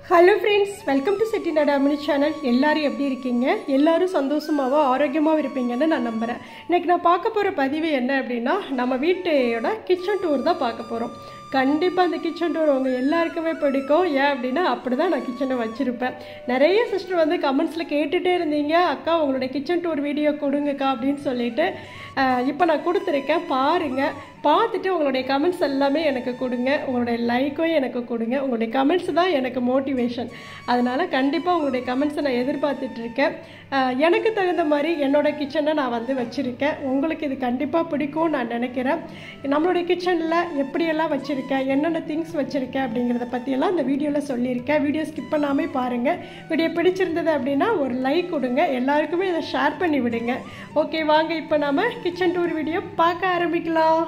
hello friends welcome to Chettinad அமினி channel எல்லாரும் எப்படி இருக்கீங்க எல்லாரும் சந்தோஷமாகவும் ஆரோக்கியமாகவும் இருப்பீங்கன்னு நான் நம்புகிறேன் இன்னைக்கு நான் பார்க்க போகிற பதிவு என்ன அப்படின்னா நம்ம வீட்டோட கிச்சன் டூர் தான் பார்க்க போகிறோம் கண்டிப்பாக அந்த கிச்சன் டூர் உங்கள் எல்லாருக்குமே பிடிக்கும் ஏன் அப்படின்னா அப்படி தான் நான் கிச்சனை வச்சுருப்பேன் நிறைய சிஸ்டர் வந்து கமெண்ட்ஸில் கேட்டுகிட்டே இருந்தீங்க அக்கா உங்களுடைய கிச்சன் டூர் வீடியோ கொடுங்கக்கா அப்படின்னு சொல்லிட்டு இப்போ நான் கொடுத்துருக்கேன் பாருங்கள் பார்த்துட்டு உங்களுடைய கமெண்ட்ஸ் எல்லாமே எனக்கு கொடுங்க உங்களுடைய லைக்கும் எனக்கு கொடுங்க உங்களுடைய கமெண்ட்ஸ் தான் எனக்கு மோட்டிவேஷன் அதனால் கண்டிப்பாக உங்களுடைய கமெண்ட்ஸை நான் எதிர்பார்த்துட்டு இருக்கேன் அஹ் எனக்கு தகுந்த மாதிரி என்னோட கிச்சனை நான் வந்து வச்சுருக்கேன் உங்களுக்கு இது கண்டிப்பாக பிடிக்கும் நான் நினைக்கிறேன் நம்மளுடைய கிச்சனில் எப்படியெல்லாம் வச்சுருக்கேன் என்னென்ன திங்ஸ் வச்சுருக்கேன் அப்படிங்கிறத பற்றியெல்லாம் இந்த வீடியோவில் சொல்லியிருக்கேன் வீடியோ ஸ்கிப் பண்ணாமல் பாருங்கள் வீடியோ பிடிச்சிருந்தது அப்படின்னா ஒரு லைக் கொடுங்க எல்லாருக்குமே இதை ஷேர் பண்ணி விடுங்க ஓகே வாங்க இப்போ நாம கிச்சன் டூர் வீடியோ பார்க்க ஆரம்பிக்கலாம்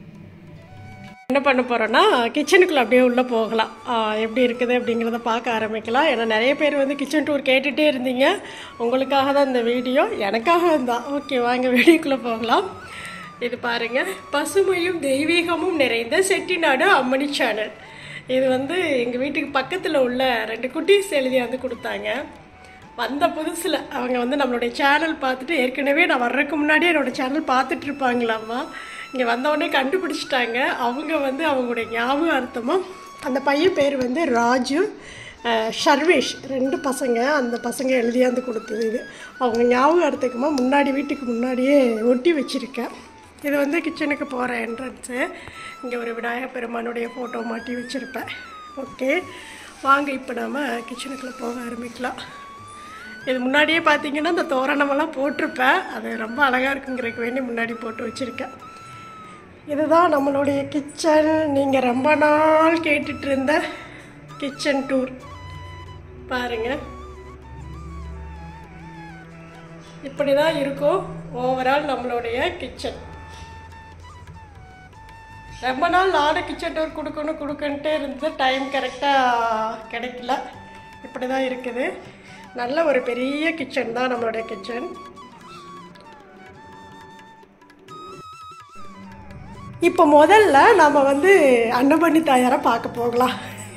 என்ன பண்ண போகிறோன்னா கிச்சனுக்குள்ளே அப்படியே உள்ளே போகலாம் ஆ, எப்படி இருக்குது அப்படிங்கிறத பார்க்க ஆரம்பிக்கலாம் ஏன்னா நிறைய பேர் வந்து கிச்சன் டூர் கேட்டுகிட்டே இருந்தீங்க உங்களுக்காக தான் இந்த வீடியோ எனக்காக தான் ஓகே வாங்க வீடியோக்குள்ளே போகலாம் இது பாருங்கள் பசுமையும் தெய்வீகமும் நிறைந்த செட்டிநாடு அம்மணி சேனல் இது வந்து எங்கள் வீட்டுக்கு பக்கத்தில் உள்ள ரெண்டு குட்டீஸ் எழுதி வந்து கொடுத்தாங்க வந்த புதுசில் அவங்க வந்து நம்மளுடைய சேனல் பார்த்துட்டு ஏற்கனவே நான் வர்றதுக்கு முன்னாடியே என்னோடய சேனல் பார்த்துட்டு இருப்பாங்களாம்மா இங்கே வந்தவுடனே கண்டுபிடிச்சிட்டாங்க அவங்க வந்து அவங்களுடைய ஞாபகார்த்தமாக அந்த பையன் பேர் வந்து ராஜு அஹ், ஷர்வேஷ் ரெண்டு பசங்க அந்த பசங்க எழுதியாந்து கொடுத்தது இது அவங்க ஞாபகார்த்தக்குமா முன்னாடி வீட்டுக்கு முன்னாடியே ஒட்டி வச்சுருக்கேன் இது வந்து கிச்சனுக்கு போகிற என்ட்ரன்ஸு இங்கே ஒரு விநாயகர் பெருமானுடைய ஃபோட்டோ மாட்டி வச்சுருப்பேன் ஓகே வாங்க இப்போ நாம் கிச்சனுக்குள்ளே போக ஆரம்பிக்கலாம் இது முன்னாடியே பார்த்தீங்கன்னா இந்த தோரணமெல்லாம் போட்டிருப்பேன் அது ரொம்ப அழகாக இருக்குங்கிறதுக்கு வேண்டி முன்னாடி போட்டு வச்சுருக்கேன் இதுதான் நம்மளுடைய கிச்சன் நீங்கள் ரொம்ப நாள் கேட்டுட்டு இருந்த கிச்சன் டூர் பாருங்கள் இப்படி தான் இருக்கும் ஓவரால் நம்மளுடைய கிச்சன் ரொம்ப நாள் நானும் கிச்சன் டூர் கொடுக்கணும் கொடுக்கன்ட்டே இருந்து டைம் கரெக்டாக கிடைக்கல இப்படி தான் இருக்குது நல்ல ஒரு பெரிய கிச்சன் தான் நம்மளுடைய கிச்சன் இப்போ முதல்ல நம்ம வந்து அன்னபண்ணி தாயாரை பார்க்க போகலாம்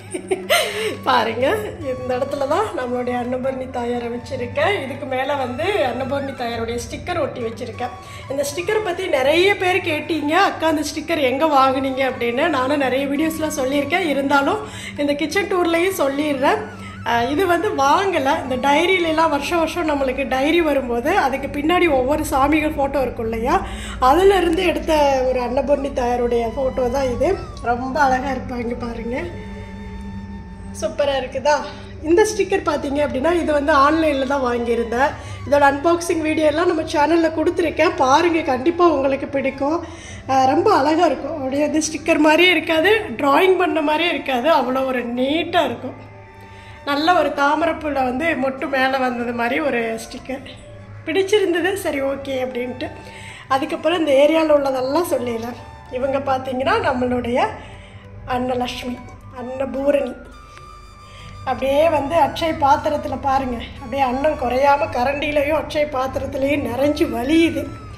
பாருங்க இந்த இடத்துல தான் நம்மளுடைய அன்னபரணி தாயாரை வச்சுருக்கேன் இதுக்கு மேலே வந்து அன்னபரணி தாயாருடைய ஸ்டிக்கர் ஒட்டி வச்சுருக்கேன் இந்த ஸ்டிக்கரை பற்றி நிறைய பேர் கேட்டீங்க அக்கா அந்த ஸ்டிக்கர் எங்கே வாங்குனீங்க அப்படின்னு நானும் நிறைய வீடியோஸில் சொல்லியிருக்கேன் இருந்தாலும் இந்த கிச்சன் டூர்லேயும் சொல்லிடுறேன் அஹ் இது வந்து வாங்கலை இந்த டைரியிலலாம் வருஷம் வருஷம் நம்மளுக்கு டைரி வரும்போது அதுக்கு பின்னாடி ஒவ்வொரு சாமிகள் ஃபோட்டோ இருக்கும் இல்லையா அதிலிருந்து எடுத்த ஒரு அன்னபூர்ணி தாயாருடைய ஃபோட்டோ தான் இது ரொம்ப அழகாக இருப்பாங்க பாருங்கள் சூப்பராக இருக்குதா இந்த ஸ்டிக்கர் பார்த்தீங்க அப்படின்னா இது வந்து ஆன்லைனில் தான் வாங்கியிருந்தேன் இதோட அன்பாக்சிங் வீடியோ எல்லாம் நம்ம சேனலில் கொடுத்துருக்கேன் பாருங்கள் கண்டிப்பாக உங்களுக்கு பிடிக்கும் அஹ் ரொம்ப அழகாக இருக்கும் அப்படியே வந்து ஸ்டிக்கர் மாதிரியே இருக்காது ட்ராயிங் பண்ண மாதிரியே இருக்காது அவ்வளோ ஒரு நீட்டாக இருக்கும் நல்ல ஒரு தாமரைப்பூல வந்து மொட்டு மேலே வந்தது மாதிரி ஒரு ஸ்டிக்கர் பிடிச்சிருந்தது சரி ஓகே அப்படின்ட்டு அதுக்கப்புறம் இந்த ஏரியாவில் உள்ளதெல்லாம் சொல்லிடலாம் இவங்க பார்த்தீங்கன்னா நம்மளுடைய அன்னலக்ஷ்மி அன்னபூரணி அப்படியே வந்து அட்சய பாத்திரத்தில் பாருங்கள் அப்படியே அன்னம் குறையாம கரண்டிலையும் அட்சய பாத்திரத்துலேயும் நிறைஞ்சு வலியுது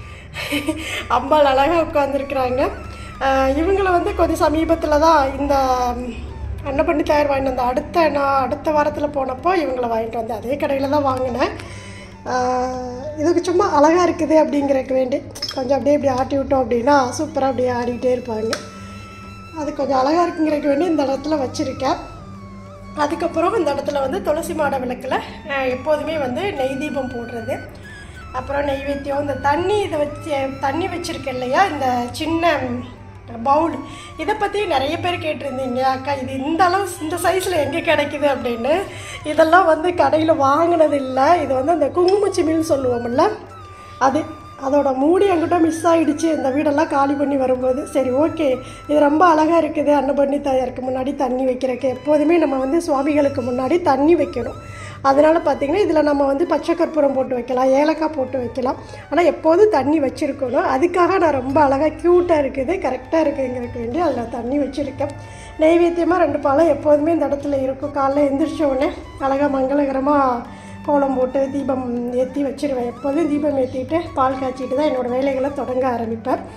அம்பாள் அழகாக உட்காந்துருக்குறாங்க இவங்களை வந்து கொஞ்சம் சமீபத்தில் தான் இந்த அன்னப்பண்ணி தயார் வாங்கிட்டு வந்தேன் அடுத்த நான் அடுத்த வாரத்தில் போனப்போ இவங்களை வாங்கிட்டு வந்தேன் அதே கடையில் தான் வாங்கினேன் ஆஹ் இதுக்கு சும்மா அழகாக இருக்குது அப்படிங்கிறதுக்கு வேண்டி கொஞ்சம் அப்படியே இப்படி ஆட்டி விட்டோம் அப்படின்னா சூப்பராக அப்படியே ஆடிக்கிட்டே இருப்பாங்க அது கொஞ்சம் அழகாக இருக்குங்கிறதுக்கு வேண்டி இந்த இடத்துல வச்சுருக்கேன் அதுக்கப்புறம் இந்த இடத்துல வந்து துளசி மாட விளக்கில் அஹ், எப்போதுமே வந்து நெய் தீபம் போடுறது அப்புறம் நெய்வேத்தியம் இந்த தண்ணி இதை வச்சு தண்ணி வச்சுருக்கேன் இல்லையா இந்த சின்ன பவுல் இதை பற்றி நிறைய பேர் கேட்டிருந்தீங்க அக்கா இது இந்த அளவு இந்த சைஸில் எங்கே கிடைக்குது அப்படின்னு இதெல்லாம் வந்து கடையில் வாங்கினது இல்லை இது வந்து அந்த குங்குமச்சிமில்னு சொல்லுவோம்ல அது அதோட மூடி என்கிட்ட மிஸ் ஆகிடுச்சு இந்த வீடெல்லாம் காலி பண்ணி வரும்போது சரி ஓகே இது ரொம்ப அழகாக இருக்குது அன்னபண்ணி தாயாருக்கு முன்னாடி தண்ணி வைக்கிறக்கு எப்போதுமே நம்ம வந்து சுவாமிகளுக்கு முன்னாடி தண்ணி வைக்கணும் அதனால் பார்த்திங்கன்னா இதில் நம்ம வந்து பச்சை கற்பூரம் போட்டு வைக்கலாம் ஏலக்காய் போட்டு வைக்கலாம் ஆனால் எப்போதும் தண்ணி வச்சுருக்கணும் அதுக்காக நான் ரொம்ப அழகாக க்யூட்டாக இருக்குது கரெக்டாக இருக்குங்கிறதுக்கு வேண்டி அதில் தண்ணி வச்சுருக்கேன் நெய்வேத்தியமாக ரெண்டு பழம் எப்போதுமே இந்த இடத்துல இருக்கும் காலைல எந்திரிச்ச உடனே அழகாக மங்களகரமாக கோலம் போட்டு தீபம் ஏற்றி வச்சிருவேன் எப்போதும் தீபம் ஏற்றிட்டு பால் காய்ச்சிட்டு தான் என்னோடய வேலைகளை தொடங்க ஆரம்பிப்பேன்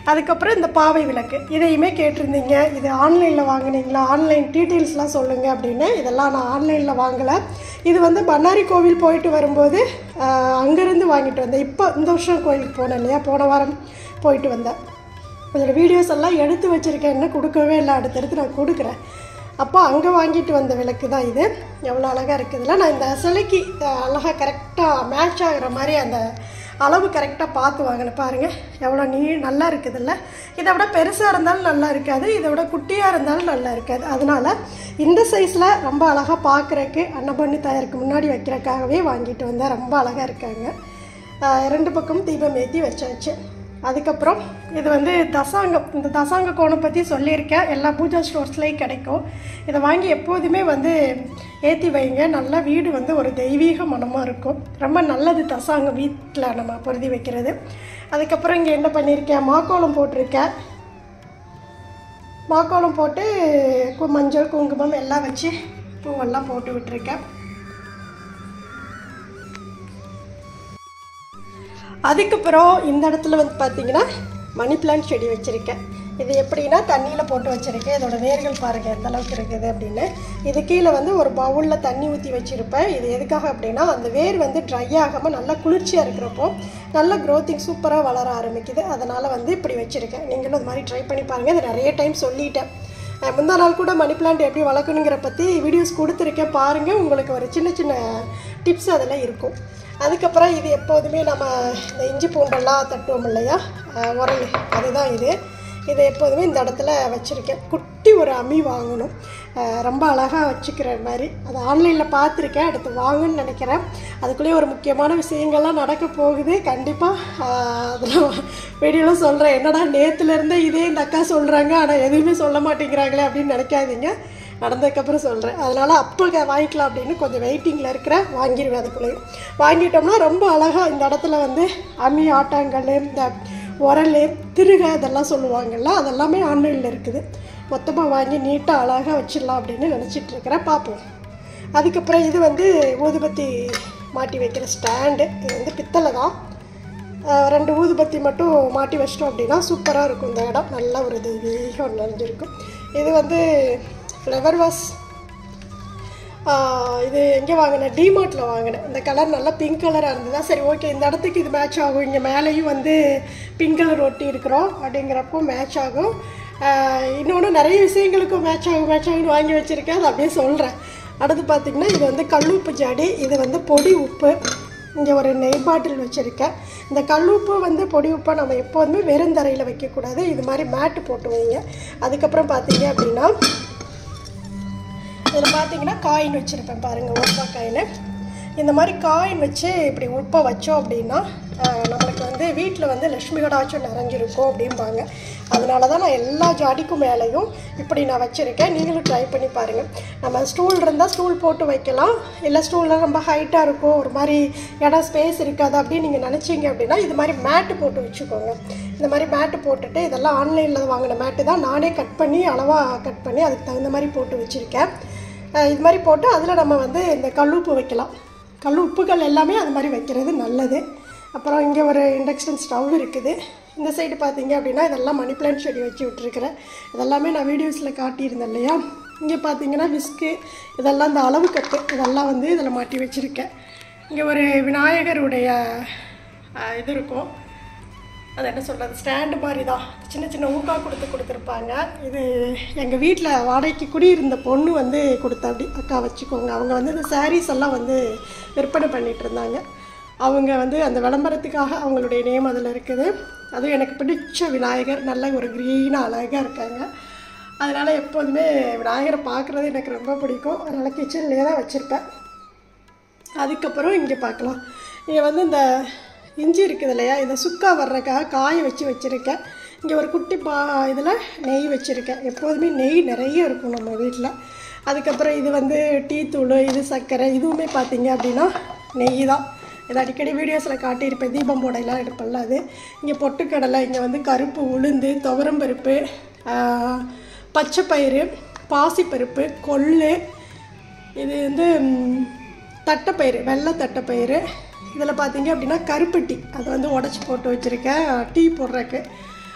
அதுக்கப்புறம் இந்த பாவை விளக்கு இதையுமே கேட்டிருந்தீங்க இது ஆன்லைனில் வாங்குனீங்களா ஆன்லைன் டீட்டெயில்ஸ்லாம் சொல்லுங்கள் அப்படின்னு இதெல்லாம் நான் ஆன்லைனில் வாங்கலை இது வந்து பண்ணாரி கோவில் போயிட்டு வரும்போது ஆஹ், அங்கேருந்து வாங்கிட்டு வந்தேன் இப்போ இந்த வருஷம் கோயிலுக்கு போனேன் இல்லையா போன வாரம் போயிட்டு வந்தேன் இதோட வீடியோஸ் எல்லாம் எடுத்து வச்சுருக்கேன் இன்னும் கொடுக்கவே இல்லை அடுத்தடுத்து நான் கொடுக்குறேன் அப்போ அங்கே வாங்கிட்டு வந்த விளக்கு தான் இது எவ்வளோ அழகாக இருக்குதுல்ல நான் இந்த சிலைக்கு அழகாக கரெக்டாக மேட்ச் ஆகுற மாதிரி அந்த அளவு கரெக்டாக பார்த்து வாங்கினேன் பாருங்கள் எவ்வளோ நீ நல்லா இருக்குதுல்ல இதை விட பெருசாக இருந்தாலும் நல்லா இருக்காது இதை விட குட்டியாக இருந்தாலும் நல்லா இருக்காது அதனால் இந்த சைஸில் ரொம்ப அழகாக பார்க்குறக்கு அன்னபண்ணி தாயாருக்கு முன்னாடி வைக்கிறக்காகவே வாங்கிட்டு வந்தேன் ரொம்ப அழகாக இருக்காங்க ஆஹ் ரெண்டு பக்கமும் தீபம் ஏற்றி வச்சாச்சு அதுக்கப்புறம் இது வந்து தசாங்கம் இந்த தசாங்க கோணம் பற்றி சொல்லியிருக்கேன் எல்லா பூஜா ஸ்டோர்ஸ்லேயும் கிடைக்கும் இதை வாங்கி எப்போதுமே வந்து ஏற்றி வைங்க நல்லா வீடு வந்து ஒரு தெய்வீக மனமாக இருக்கும் ரொம்ப நல்லது தசாங்கம் வீட்டில் நம்ம பொருதி வைக்கிறது அதுக்கப்புறம் இங்கே என்ன பண்ணியிருக்கேன் மாக்கோலம் போட்டிருக்கேன் மாக்கோலம் போட்டு கு- மஞ்சள் குங்குமம் எல்லாம் வச்சு பூவெல்லாம் போட்டு விட்டுருக்கேன் அதுக்கப்புறம் இந்த இடத்துல வந்து பார்த்தீங்கன்னா மணி பிளான்ட் செடி வச்சுருக்கேன் இது எப்படின்னா தண்ணியில் போட்டு வச்சுருக்கேன் இதோட வேர்கள் பாருங்கள் எந்த அளவுக்கு இருக்குது அப்படின்னு இது கீழே வந்து ஒரு பவுலில் தண்ணி ஊற்றி வச்சுருப்பேன் இது எதுக்காக அப்படின்னா அந்த வேர் வந்து ட்ரை ஆகாமல் நல்லா குளிர்ச்சியாக இருக்கிறப்போ நல்ல க்ரோத்திங் சூப்பராக வளர ஆரம்பிக்குது அதனால் வந்து இப்படி வச்சுருக்கேன் நீங்களும் அது மாதிரி ட்ரை பண்ணி பாருங்கள் இது நிறைய டைம் சொல்லிட்டேன் அஹ் முந்தா நாள் கூட மணி பிளான்ட் எப்படி வளர்க்கணுங்கிற பற்றி வீடியோஸ் கொடுத்துருக்கேன் பாருங்கள் உங்களுக்கு ஒரு சின்ன சின்ன டிப்ஸ் அதில் இருக்கும் அதுக்கப்புறம் இது எப்போதுமே நம்ம இந்த இஞ்சி பூண்டெல்லாம் தட்டுவோம் இல்லையா அஹ் உரல் அதுதான் இது இதை எப்போதுமே இந்த இடத்துல வச்சுருக்கேன் குட்டி ஒரு அம்மி வாங்கணும் அஹ் ரொம்ப அழகாக வச்சுக்கிற மாதிரி அது ஆன்லைனில் பார்த்துருக்கேன் அடுத்து வாங்கணும்னு நினைக்கிறேன் அதுக்குள்ளேயே ஒரு முக்கியமான விஷயங்கள்லாம் நடக்க போகுது கண்டிப்பாக அதில் வீடியோவில் சொல்கிறேன் என்னடா நேற்றுலேருந்தே இதே இந்த அக்கா சொல்கிறாங்க ஆனால் எதுவுமே சொல்ல மாட்டேங்கிறாங்களே அப்படின்னு நினைக்காதீங்க நடந்ததுக்கப்புறம் சொல்கிறேன் அதனால் அப்போ க- வாங்கிக்கலாம் அப்படின்னு கொஞ்சம் வெயிட்டிங்கில் இருக்கிற வாங்கிடுவேன் அதுக்குள்ளேயும் வாங்கிட்டோம்னா ரொம்ப அழகாக இந்த இடத்துல வந்து அம்மி ஆட்டாங்கல் இந்த உரல் திருக இதெல்லாம் சொல்லுவாங்கல்ல அதெல்லாமே ஆன்லைனில் இருக்குது மொத்தமாக வாங்கி நீட்டாக அழகாக வச்சிடலாம் அப்படின்னு நினச்சிட்டு இருக்கிறேன் பார்ப்போம் அதுக்கப்புறம் இது வந்து ஊதுபத்தி மாட்டி வைக்கிற ஸ்டாண்டு இது வந்து பித்தளை தான் அஹ் ரெண்டு ஊதுபத்தி மட்டும் மாட்டி வச்சிட்டோம் அப்படின்னா சூப்பராக இருக்கும் இந்த இடம் நல்ல ஒரு தெய்வீகம் நிறைஞ்சிருக்கும் இது வந்து ஃப்ளவர் வாஸ் இது எங்கே வாங்கினேன் டிமார்ட்டில் வாங்கினேன் இந்த கலர் நல்லா பிங்க் கலராக இருந்ததா சரி ஓகே இந்த இடத்துக்கு இது மேட்ச் ஆகும் இங்கே மேலேயும் வந்து பிங்க் கலர் ஒட்டி இருக்கிறோம் அப்படிங்கிறப்போ மேட்ச் ஆகும் இன்னொன்று நிறைய விஷயங்களுக்கும் மேட்ச் ஆகும் மேட்ச் ஆகும்னு வாங்கி வச்சுருக்கேன் அதை அப்படியே சொல்கிறேன் அடுத்து பார்த்திங்கன்னா இது வந்து கல்லுப்பு ஜாடி இது வந்து பொடி உப்பு இங்கே ஒரு நெய் பாட்டில் வச்சுருக்கேன் இந்த கல்லுப்பு வந்து பொடி உப்பை நம்ம எப்போதுமே வெறும் தரையில் வைக்கக்கூடாது இது மாதிரி மேட்டு போட்டு வைங்க அதுக்கப்புறம் பார்த்தீங்க அப்படின்னா இதில் பார்த்தீங்கன்னா காயின் வச்சுருப்பேன் பாருங்கள் ஒரு ரூபா காயின் இந்த மாதிரி காயின் வச்சு இப்படி உப்பை வச்சோம் அப்படின்னா ஆஹ், நம்மளுக்கு வந்து வீட்டில் வந்து லட்சுமி கடாச்சும் நிறைஞ்சிருக்கும் அப்படிம்பாங்க அதனால தான் நான் எல்லா ஜாடிக்கும் மேலேயும் இப்படி நான் வச்சுருக்கேன் நீங்களும் ட்ரை பண்ணி பாருங்கள் நம்ம ஸ்டூல் இருந்தால் ஸ்டூல் போட்டு வைக்கலாம் இல்லை ஸ்டூலில் ரொம்ப ஹைட்டாக இருக்கும் ஒரு மாதிரி இடம் ஸ்பேஸ் இருக்காது அப்படின்னு நீங்கள் நினச்சிங்க அப்படின்னா இது மாதிரி மேட்டு போட்டு வச்சுக்கோங்க இந்த மாதிரி மேட்டு போட்டுட்டு இதெல்லாம் ஆன்லைனில் வாங்கின மேட்டு தான் நானே கட் பண்ணி அளவாக கட் பண்ணி அதுக்கு தகுந்த மாதிரி போட்டு வச்சுருக்கேன் அஹ் இது மாதிரி போட்டு அதில் நம்ம வந்து இந்த கல்லுப்பு வைக்கலாம் கல் உப்புகள் எல்லாமே அது மாதிரி வைக்கிறது நல்லது அப்புறம் இங்கே ஒரு இண்டக்ஷன் ஸ்டவ் இருக்குது இந்த சைடு பார்த்தீங்க அப்படின்னா இதெல்லாம் மணி பிளான்ட் செடி வச்சு விட்டுருக்கிறேன் இதெல்லாமே நான் வீடியோஸில் காட்டியிருந்தேன் இல்லையா இங்கே பார்த்தீங்கன்னா விஸ்கு இதெல்லாம் இந்த அளவு கட்டு இதெல்லாம் வந்து இதில் மாட்டி வச்சுருக்கேன் இங்கே ஒரு விநாயகருடைய அஹ், இது இருக்கும் அது என்ன சொல்கிறது ஸ்டாண்டு மாதிரி தான் சின்ன சின்ன ஊக்கா கொடுத்து கொடுத்துருப்பாங்க இது எங்கள் வீட்டில் வாடகைக்கு குடியிருந்த பொண்ணு வந்து கொடுத்த அப்படி அக்கா வச்சுக்கோங்க அவங்க வந்து இந்த sarees எல்லாம் வந்து விற்பனை பண்ணிட்டு இருந்தாங்க அவங்க வந்து அந்த விளம்பரத்துக்காக அவங்களுடைய நேம் அதில் இருக்குது அதுவும் எனக்கு பிடிச்ச விநாயகர் நல்ல ஒரு க்ரீனாக அழகாக இருக்காங்க அதனால் எப்போதுமே விநாயகரை பார்க்குறது எனக்கு ரொம்ப பிடிக்கும் அதனால் கிச்சன்லேயே தான் வச்சுருப்பேன் அதுக்கப்புறம் இங்கே பார்க்கலாம் இங்கே வந்து இந்த இஞ்சி இருக்குது இல்லையா இதை சுக்கா வர்றதுக்காக காய வச்சு வச்சுருக்கேன் இங்கே ஒரு குட்டி பா இதில் நெய் வச்சுருக்கேன் எப்போதுமே நெய் நிறைய இருக்கும் நம்ம வீட்டில் அதுக்கப்புறம் இது வந்து டீ தூள் இது சர்க்கரை இதுவுமே பார்த்தீங்க அப்படின்னா நெய் தான் இது அடிக்கடி வீடியோஸில் காட்டியிருப்பேன் தீபம் போடையெல்லாம் எடுப்பேன்ல அது இங்கே பொட்டுக்கடலை இங்கே வந்து கருப்பு உளுந்து துவரம்பருப்பு ஆஹ், பச்சைப்பயிறு பாசிப்பருப்பு கொள்ளு இது வந்து ம், தட்டைப்பயிறு வெள்ளை தட்டைப்பயிறு இதில் பார்த்தீங்க அப்படின்னா கருப்பட்டி அதை வந்து உடச்சி போட்டு வச்சுருக்கேன் டீ போடுறதுக்கு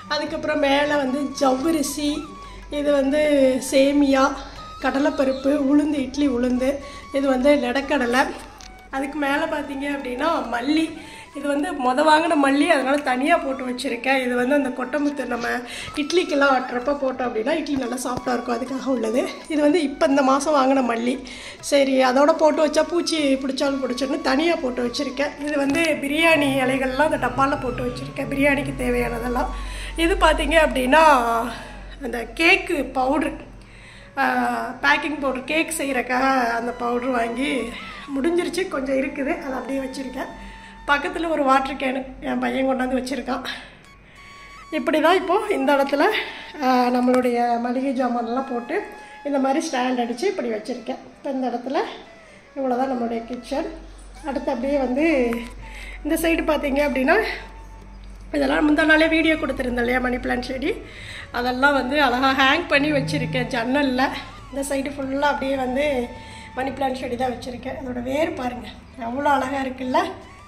அதுக்கப்புறம் மேலே வந்து ஜவ்வரிசி இது வந்து சேமியா கடலைப்பருப்பு உளுந்து இட்லி உளுந்து இது வந்து நிலக்கடலை அதுக்கு மேலே பார்த்தீங்க அப்படின்னா மல்லி இது வந்து மொத வாங்கின மல்லி அதனால் தனியாக போட்டு வச்சுருக்கேன் இது வந்து அந்த கொட்டமுத்து நம்ம இட்லிக்கெல்லாம் ஆட்டுறப்ப போட்டோம் அப்படின்னா இட்லி நல்லா சாஃப்டாக இருக்கும் அதுக்காக உள்ளது இது வந்து இப்போ இந்த மாதம் வாங்கின மல்லி சரி அதோட போட்டு வச்சா பூச்சி பிடிச்சாலும் பிடிச்சிடணும் தனியாக போட்டு வச்சுருக்கேன் இது வந்து பிரியாணி இலைகள்லாம் அந்த டப்பாவில் போட்டு வச்சுருக்கேன் பிரியாணிக்கு தேவையானதெல்லாம் இது பார்த்தீங்க அப்படின்னா அந்த cake powder baking powder cake செய்கிறக்காக அந்த பவுட்ரு வாங்கி முடிஞ்சிருச்சு கொஞ்சம் இருக்குது அதை அப்படியே வச்சுருக்கேன் பக்கத்தில் ஒரு வாட்டர் கேனு என் பையன் கொண்டாந்து வச்சுருக்கான் இப்படி தான் இப்போது இந்த இடத்துல ஆஹ், நம்மளுடைய மளிகை ஜாமான்லாம் போட்டு இந்த மாதிரி ஸ்டாண்ட் அடித்து இப்படி வச்சுருக்கேன் இப்போ இந்த இடத்துல இவ்வளோ தான் நம்மளுடைய கிச்சன் அடுத்து அப்படியே வந்து இந்த சைடு பார்த்தீங்க அப்படின்னா இதெல்லாம் முந்தா நாளே வீடியோ கொடுத்துருந்தேன் இல்லையா மணி பிளான்ட் செடி அதெல்லாம் வந்து அழகாக ஹேங் பண்ணி வச்சுருக்கேன் ஜன்னலில் இந்த சைடு ஃபுல்லாக அப்படியே வந்து மணி பிளான்ட் செடி தான் வச்சுருக்கேன் அதோட வேர் பாருங்கள் எவ்வளோ அழகாக இருக்குல்ல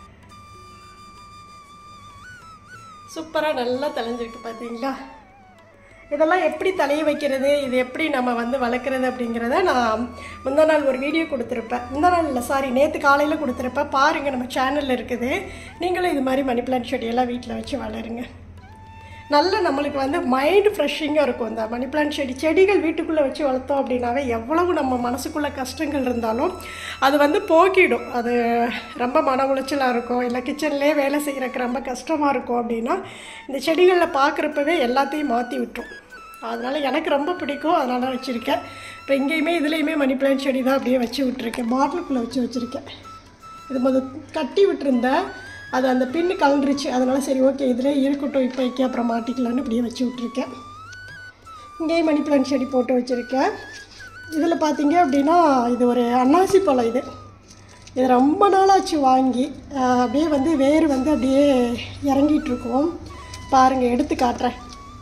சூப்பராக நல்லா தலைஞ்சிருக்கு பார்த்தீங்களா இதெல்லாம் எப்படி தலைய வைக்கிறது இது எப்படி நம்ம வந்து வளர்க்குறது அப்படிங்கிறத நான் முந்தா நாள் ஒரு வீடியோ கொடுத்துருப்பேன் முந்தா நாள் இல்லை சாரி நேற்று காலையில் கொடுத்துருப்பேன் பாருங்கள் நம்ம சேனலில் இருக்குது நீங்களும் இது மாதிரி மணி பிளான்ட் செடியெல்லாம் வீட்டில் வச்சு வளருங்க நல்ல நம்மளுக்கு வந்து மைண்டு ஃப்ரெஷ்ஷிங்காக இருக்கும் இந்த மணி பிளான்ட் செடி செடிகள் வீட்டுக்குள்ளே வச்சு வளர்த்தோம் அப்படின்னாவே எவ்வளவு நம்ம மனசுக்குள்ளே கஷ்டங்கள் இருந்தாலும் அது வந்து போக்கிடும் அது ரொம்ப மன உளைச்சலாக இருக்கும் இல்லை கிச்சன்லேயே வேலை செய்கிறக்கு ரொம்ப கஷ்டமாக இருக்கும் அப்படின்னா இந்த செடிகளில் பார்க்குறப்பவே எல்லாத்தையும் மாற்றி விட்டுரும் அதனால் எனக்கு ரொம்ப பிடிக்கும் அதனால வச்சுருக்கேன் இப்போ இங்கேயுமே இதுலேயுமே மணி பிளான்ட் செடி தான் அப்படியே வச்சு விட்டுருக்கேன் பாட்டிலுக்குள்ளே வச்சு வச்சுருக்கேன் இது முத கட்டி விட்டுருந்தேன் அது அந்த பின்னு கலண்டுருச்சு அதனால சரி ஓகே இதிலே இருக்கட்டும் இப்போக்கி அப்புறம் மாட்டிக்கலான்னு இப்படியே வச்சு விட்ருக்கேன் இங்கேயும் மணி பிளான்ட் செடி போட்டு வச்சுருக்கேன் இதில் பார்த்தீங்க அப்படின்னா இது ஒரு அன்னாசி பழம் இது இது ரொம்ப நாளாச்சு வாங்கி ஆஹ், அப்படியே வந்து வேர் வந்து அப்படியே இறங்கிட்டு இருக்கும் பாருங்கள் எடுத்து காட்டுறேன்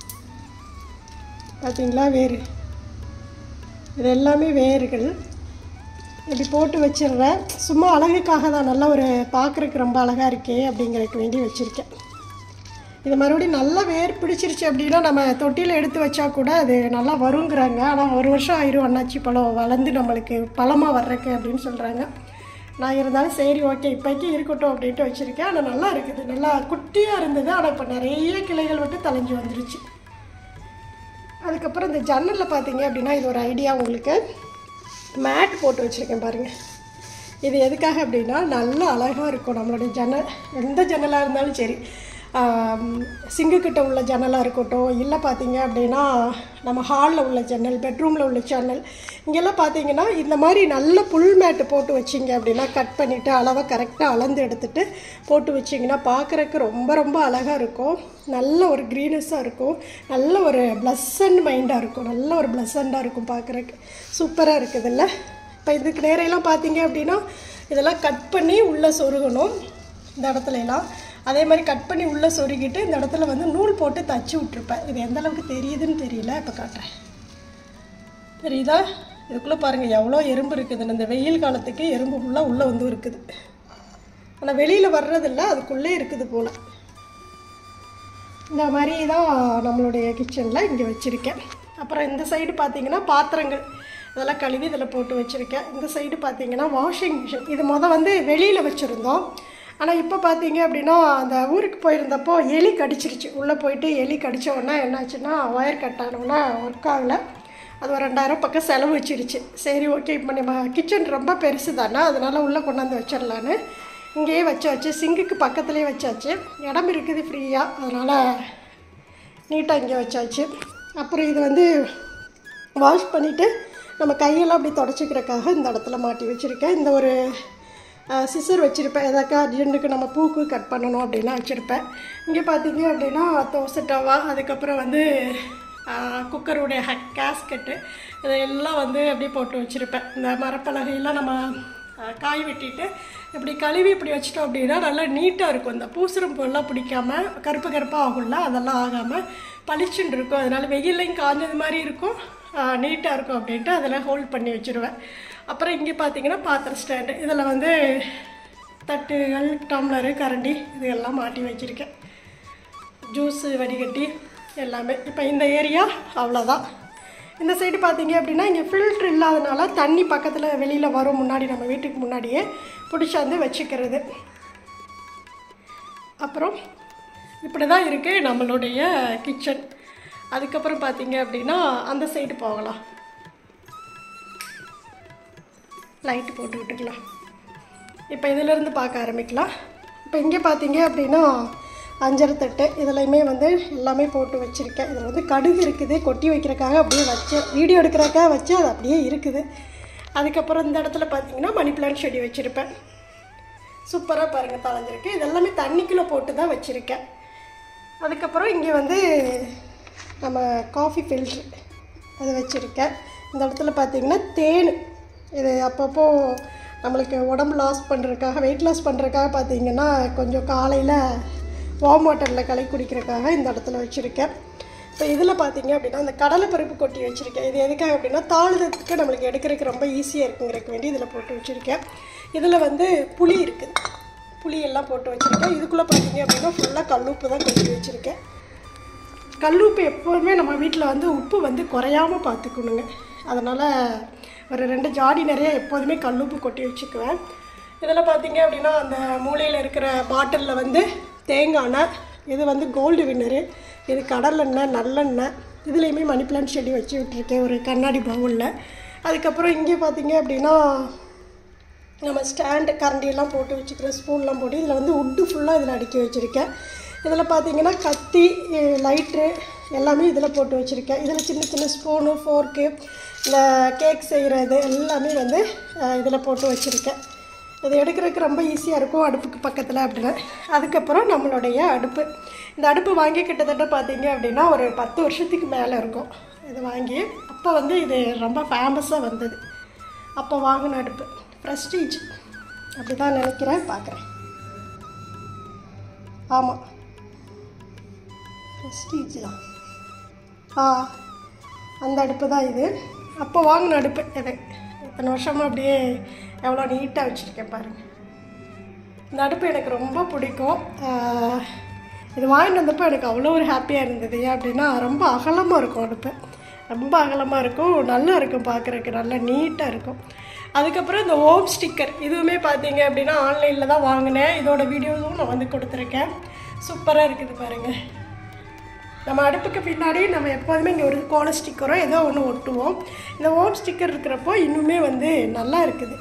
பார்த்தீங்களா வேர் இது எல்லாமே வேர்கள் இப்படி போட்டு வச்சிடுறேன் சும்மா அழகுக்காக தான் நல்ல ஒரு பார்க்குறதுக்கு ரொம்ப அழகாக இருக்கே அப்படிங்கிறதுக்கு வேண்டி வச்சுருக்கேன் இது மறுபடியும் நல்லா வேர் பிடிச்சிருச்சு அப்படின்னா நம்ம தொட்டியில் எடுத்து வச்சா கூட அது நல்லா வருங்கிறாங்க ஆனால் ஒரு வருஷம் ஆயிரும் அண்ணாச்சி பழம் வளர்ந்து நம்மளுக்கு பழமாக வர்றக்கு அப்படின்னு சொல்கிறாங்க நான் இருந்தாலும் சரி ஓகே இப்போக்கி இருக்கட்டும் அப்படின்ட்டு வச்சுருக்கேன் ஆனால் நல்லா இருக்குது நல்லா குட்டியாக இருந்தது ஆனால் இப்போ நிறைய கிளைகள் விட்டு தலைஞ்சு வந்துருச்சு அதுக்கப்புறம் இந்த ஜன்னலில் பார்த்தீங்க அப்படின்னா இது ஒரு ஐடியா உங்களுக்கு மேட் போட்டு வச்சுருக்கேன் பாருங்கள் இது எதுக்காக அப்படின்னா நல்ல அழகாக இருக்கும் நம்மளுடைய ஜன்னல் எந்த ஜன்னலாக இருந்தாலும் சரி சிங்குக்கிட்ட உள்ள ஜன்னலாக இருக்கட்டும் இல்லை பார்த்தீங்க அப்படின்னா நம்ம ஹாலில் உள்ள ஜன்னல் பெட்ரூமில் உள்ள ஜன்னல் இங்கெல்லாம் பார்த்தீங்கன்னா இந்த மாதிரி நல்ல புல் மேட்டு போட்டு வச்சிங்க அப்படின்னா கட் பண்ணிவிட்டு அளவை கரெக்டாக அளந்து எடுத்துட்டு போட்டு வச்சிங்கன்னா பார்க்குறக்கு ரொம்ப ரொம்ப அழகாக இருக்கும் நல்ல ஒரு க்ரீனஸாக இருக்கும் நல்ல ஒரு ப்ளஸ்ஸண்ட் மைண்டாக இருக்கும் நல்ல ஒரு ப்ளஸ்ஸண்டாக இருக்கும் பார்க்குறக்கு சூப்பராக இருக்குதுல்ல இப்போ இதுக்கு நேரையெல்லாம் பார்த்தீங்க அப்படின்னா இதெல்லாம் கட் பண்ணி உள்ளே சொருகணும் இந்த இடத்துல எல்லாம் அதே மாதிரி கட் பண்ணி உள்ளே சொருகிட்டு இந்த இடத்துல வந்து நூல் போட்டு தச்சு விட்ருப்பேன் இது எந்த அளவுக்கு தெரியுதுன்னு தெரியல இப்போ காட்டுறேன் தெரியுதா இதுக்குள்ளே பாருங்கள் எவ்வளோ எறும்பு இருக்குதுன்னு இந்த வெயில் காலத்துக்கு எறும்பு ஃபுல்லாக உள்ளே வந்து இருக்குது ஆனால் வெளியில் வர்றதில்ல அதுக்குள்ளே இருக்குது போல் இந்த மாதிரி தான் நம்மளுடைய கிச்சனில் இங்கே வச்சுருக்கேன் அப்புறம் இந்த சைடு பார்த்தீங்கன்னா பாத்திரங்கள் இதெல்லாம் கழுவி இதில் போட்டு வச்சுருக்கேன் இந்த சைடு பார்த்தீங்கன்னா வாஷிங் மிஷின் இது மொதல் வந்து வெளியில் வச்சுருந்தோம் ஆனால் இப்போ பார்த்தீங்க அப்படின்னா அந்த ஊருக்கு போயிருந்தப்போ எலி கடிச்சிருச்சு உள்ளே போயிட்டு எலி கடிச்ச உடனே என்னாச்சுன்னா ஒயர் கட் ஆனவுடனே ஒர்க் ஆகலை அது ஒரு ரெண்டாயிரம் பக்கம் செலவு வச்சிருச்சு சரி ஓகே இப்போ நம்ம கிச்சன் ரொம்ப பெருசு தானே அதனால் உள்ளே கொண்டாந்து வச்சிடலான்னு இங்கேயே வச்சாச்சு சிங்குக்கு பக்கத்துலேயே வச்சாச்சு இடம் இருக்குது ஃப்ரீயாக அதனால் நீட்டாக இங்கே வச்சாச்சு அப்புறம் இது வந்து வாஷ் பண்ணிவிட்டு நம்ம கையெல்லாம் அப்படி தொடச்சிக்கிறக்காக இந்த இடத்துல மாட்டி வச்சுருக்கேன் இந்த ஒரு சிசர் வச்சுருப்பேன் எதாக்கா அர்ஜென்ட்டுக்கு நம்ம பூக்கு கட் பண்ணணும் அப்படின்னா வச்சுருப்பேன் இங்கே பார்த்தீங்க அப்படின்னா தோசை டவா அதுக்கப்புறம் வந்து குக்கருடைய ஹக் கேஸ்கெட்டு இதெல்லாம் வந்து அப்படியே போட்டு வச்சுருப்பேன் இந்த மரப்பலகையெல்லாம் நம்ம ஆ, காய் வெட்டிட்டு இப்படி கழுவி இப்படி வச்சிட்டோம் அப்படின்னா நல்லா நீட்டாக இருக்கும் இந்த பூசரம் பொருளாக பிடிக்காம கருப்பு கருப்பாக ஆகும்ல அதெல்லாம் ஆகாமல் பளிச்சுன்னு இருக்கும் அதனால் வெயிலையும் காஞ்சது மாதிரி இருக்கும் நீட்டாக இருக்கும் அப்படின்ட்டு அதில் ஹோல்ட் பண்ணி வச்சுருவேன் அப்புறம் இங்கே பார்த்தீங்கன்னா பாத்திர ஸ்டாண்டு இதில் வந்து தட்டுகள் டம்ளரு கரண்டி இதெல்லாம் மாட்டி வச்சுருக்கேன் ஜூஸு வடிகட்டி எல்லாமே இப்போ இந்த ஏரியா அவ்வளோதான் இந்த சைடு பார்த்தீங்க அப்படின்னா இங்கே ஃபில்ட்ரு இல்லாதனால தண்ணி பக்கத்தில் வெளியில் வரும் முன்னாடி நம்ம வீட்டுக்கு முன்னாடியே பிடிச்சாந்து வச்சுக்கிறது அப்புறம் இப்படி தான் இருக்குது நம்மளுடைய கிச்சன் அதுக்கப்புறம் பார்த்தீங்க அப்படின்னா அந்த சைடு போகலாம் லைட்டு போட்டு விட்டுக்கலாம் இப்போ இதிலேருந்து பார்க்க ஆரம்பிக்கலாம் இப்போ இங்கே பார்த்தீங்க அப்படின்னா அஞ்சரை தட்டு இதுலையுமே வந்து எல்லாமே போட்டு வச்சுருக்கேன் இதில் வந்து கடுகு இருக்குது கொட்டி வைக்கிறக்காக அப்படியே வச்சேன் வீடியோ எடுக்கிறக்காக வச்சு அது அப்படியே இருக்குது அதுக்கப்புறம் இந்த இடத்துல பார்த்தீங்கன்னா மணி பிளான்ட் செடி வச்சுருப்பேன் சூப்பராக பாருங்கள் தளைஞ்சிருக்கு இதெல்லாமே தண்ணிக்குள்ளே போட்டு தான் வச்சுருக்கேன் அதுக்கப்புறம் இங்கே வந்து நம்ம காஃபி ஃபில்ட்ரு அது வச்சுருக்கேன் இந்த இடத்துல பார்த்தீங்கன்னா தேன் இது அப்பப்போ நம்மளுக்கு உடம்பு லாஸ் பண்ணுறதுக்காக வெயிட் லாஸ் பண்ணுறதுக்காக பார்த்தீங்கன்னா கொஞ்சம் காலையில் வார்ம் வாட்டரில் கலை குடிக்கிறதுக்காக இந்த இடத்துல வச்சுருக்கேன் இப்போ இதில் பார்த்தீங்க அப்படின்னா அந்த கடலை பருப்பு கொட்டி வச்சுருக்கேன் இது எதுக்காக அப்படின்னா தாளுதத்துக்கு நம்மளுக்கு எடுக்கிறதுக்கு ரொம்ப ஈஸியாக இருக்குங்கிறதுக்கு வேண்டி இதில் போட்டு வச்சுருக்கேன் இதில் வந்து புளி இருக்குது புளி எல்லாம் போட்டு வச்சுருக்கேன் இதுக்குள்ளே பார்த்தீங்க அப்படின்னா ஃபுல்லாக கல்லுப்பு தான் கொட்டி வச்சுருக்கேன் கல்லுப்பு எப்போதுமே நம்ம வீட்டில் வந்து உப்பு வந்து குறையாம பார்த்துக்கணுங்க அதனால் ஒரு ரெண்டு ஜாடி நிறைய எப்போதுமே கல்லுப்பு கொட்டி வச்சுக்குவேன் இதில் பார்த்தீங்க அப்படின்னா அந்த மூலையில் இருக்கிற பாட்டிலில் வந்து தேங்காய் எண்ணெய் இது வந்து கோல்டு வின்னரு இது கடலெண்ணெய் நல்லெண்ணெய் இதுலேயுமே மணி பிளான்ட் செடி வச்சு விட்டுருக்கேன் ஒரு கண்ணாடி பவுலில் அதுக்கப்புறம் இங்கே பார்த்தீங்க அப்படின்னா நம்ம ஸ்டாண்டு கரண்டியெல்லாம் போட்டு வச்சுக்கிறேன் ஸ்பூன்லாம் போட்டு இதில் வந்து உட்டு ஃபுல்லாக இதில் அடுக்கி வச்சுருக்கேன் இதில் பார்த்தீங்கன்னா கத்தி லைட்ரு எல்லாமே இதில் போட்டு வச்சுருக்கேன் இதில் சின்ன சின்ன ஸ்பூனு ஃபோர்க்கு இந்த கேக் செய்கிறது எல்லாமே வந்து இதில் போட்டு வச்சுருக்கேன் இது எடுக்கிறதுக்கு ரொம்ப ஈஸியாக இருக்கும் அடுப்புக்கு பக்கத்தில் அப்படின்னு அதுக்கப்புறம் நம்மளுடைய அடுப்பு இந்த அடுப்பு வாங்கி கிட்டத்தட்ட பார்த்தீங்க அப்படின்னா ஒரு பத்து வருஷத்துக்கு மேலே இருக்கும் இது வாங்கி அப்போ வந்து இது ரொம்ப ஃபேமஸாக வந்தது அப்போ வாங்கின அடுப்பு ப்ரெஸ்டீஜ் அப்படி தான் நினைக்கிறேன் பார்க்குறேன் ஆமாம் ப்ரெஸ்டீஜ் தான் ஆ அந்த அடுப்பு தான் இது அப்போ வாங்கின அடுப்பு இது இத்தனை வருஷமாக அப்படியே எவ்வளோ நீட்டாக வச்சுருக்கேன் பாருங்கள் இந்த அடுப்பு எனக்கு ரொம்ப பிடிக்கும் ஆஹ், இது வாங்கிட்டு வந்தப்போ எனக்கு அவ்வளோ ஒரு ஹாப்பியாக இருந்தது ஏன் அப்படின்னா ரொம்ப அகலமாக இருக்கும் அடுப்பு ரொம்ப அகலமாக இருக்கும் நல்லா இருக்கும் பார்க்குறதுக்கு நல்லா நீட்டாக இருக்கும் அதுக்கப்புறம் இந்த ஓம் ஸ்டிக்கர் இதுவுமே பார்த்தீங்க அப்படின்னா ஆன்லைனில் தான் வாங்கினேன் இதோட வீடியோஸும் நான் வந்து கொடுத்துருக்கேன் சூப்பராக இருக்குது பாருங்கள் நம்ம அடுப்புக்கு பின்னாடி நம்ம எப்போதுமே இங்கே ஒரு கோல ஸ்டிக்கரோ ஏதோ ஒன்று ஒட்டுவோம் இந்த ஓம் ஸ்டிக்கர் இருக்கிறப்போ இன்னுமே வந்து நல்லா இருக்குது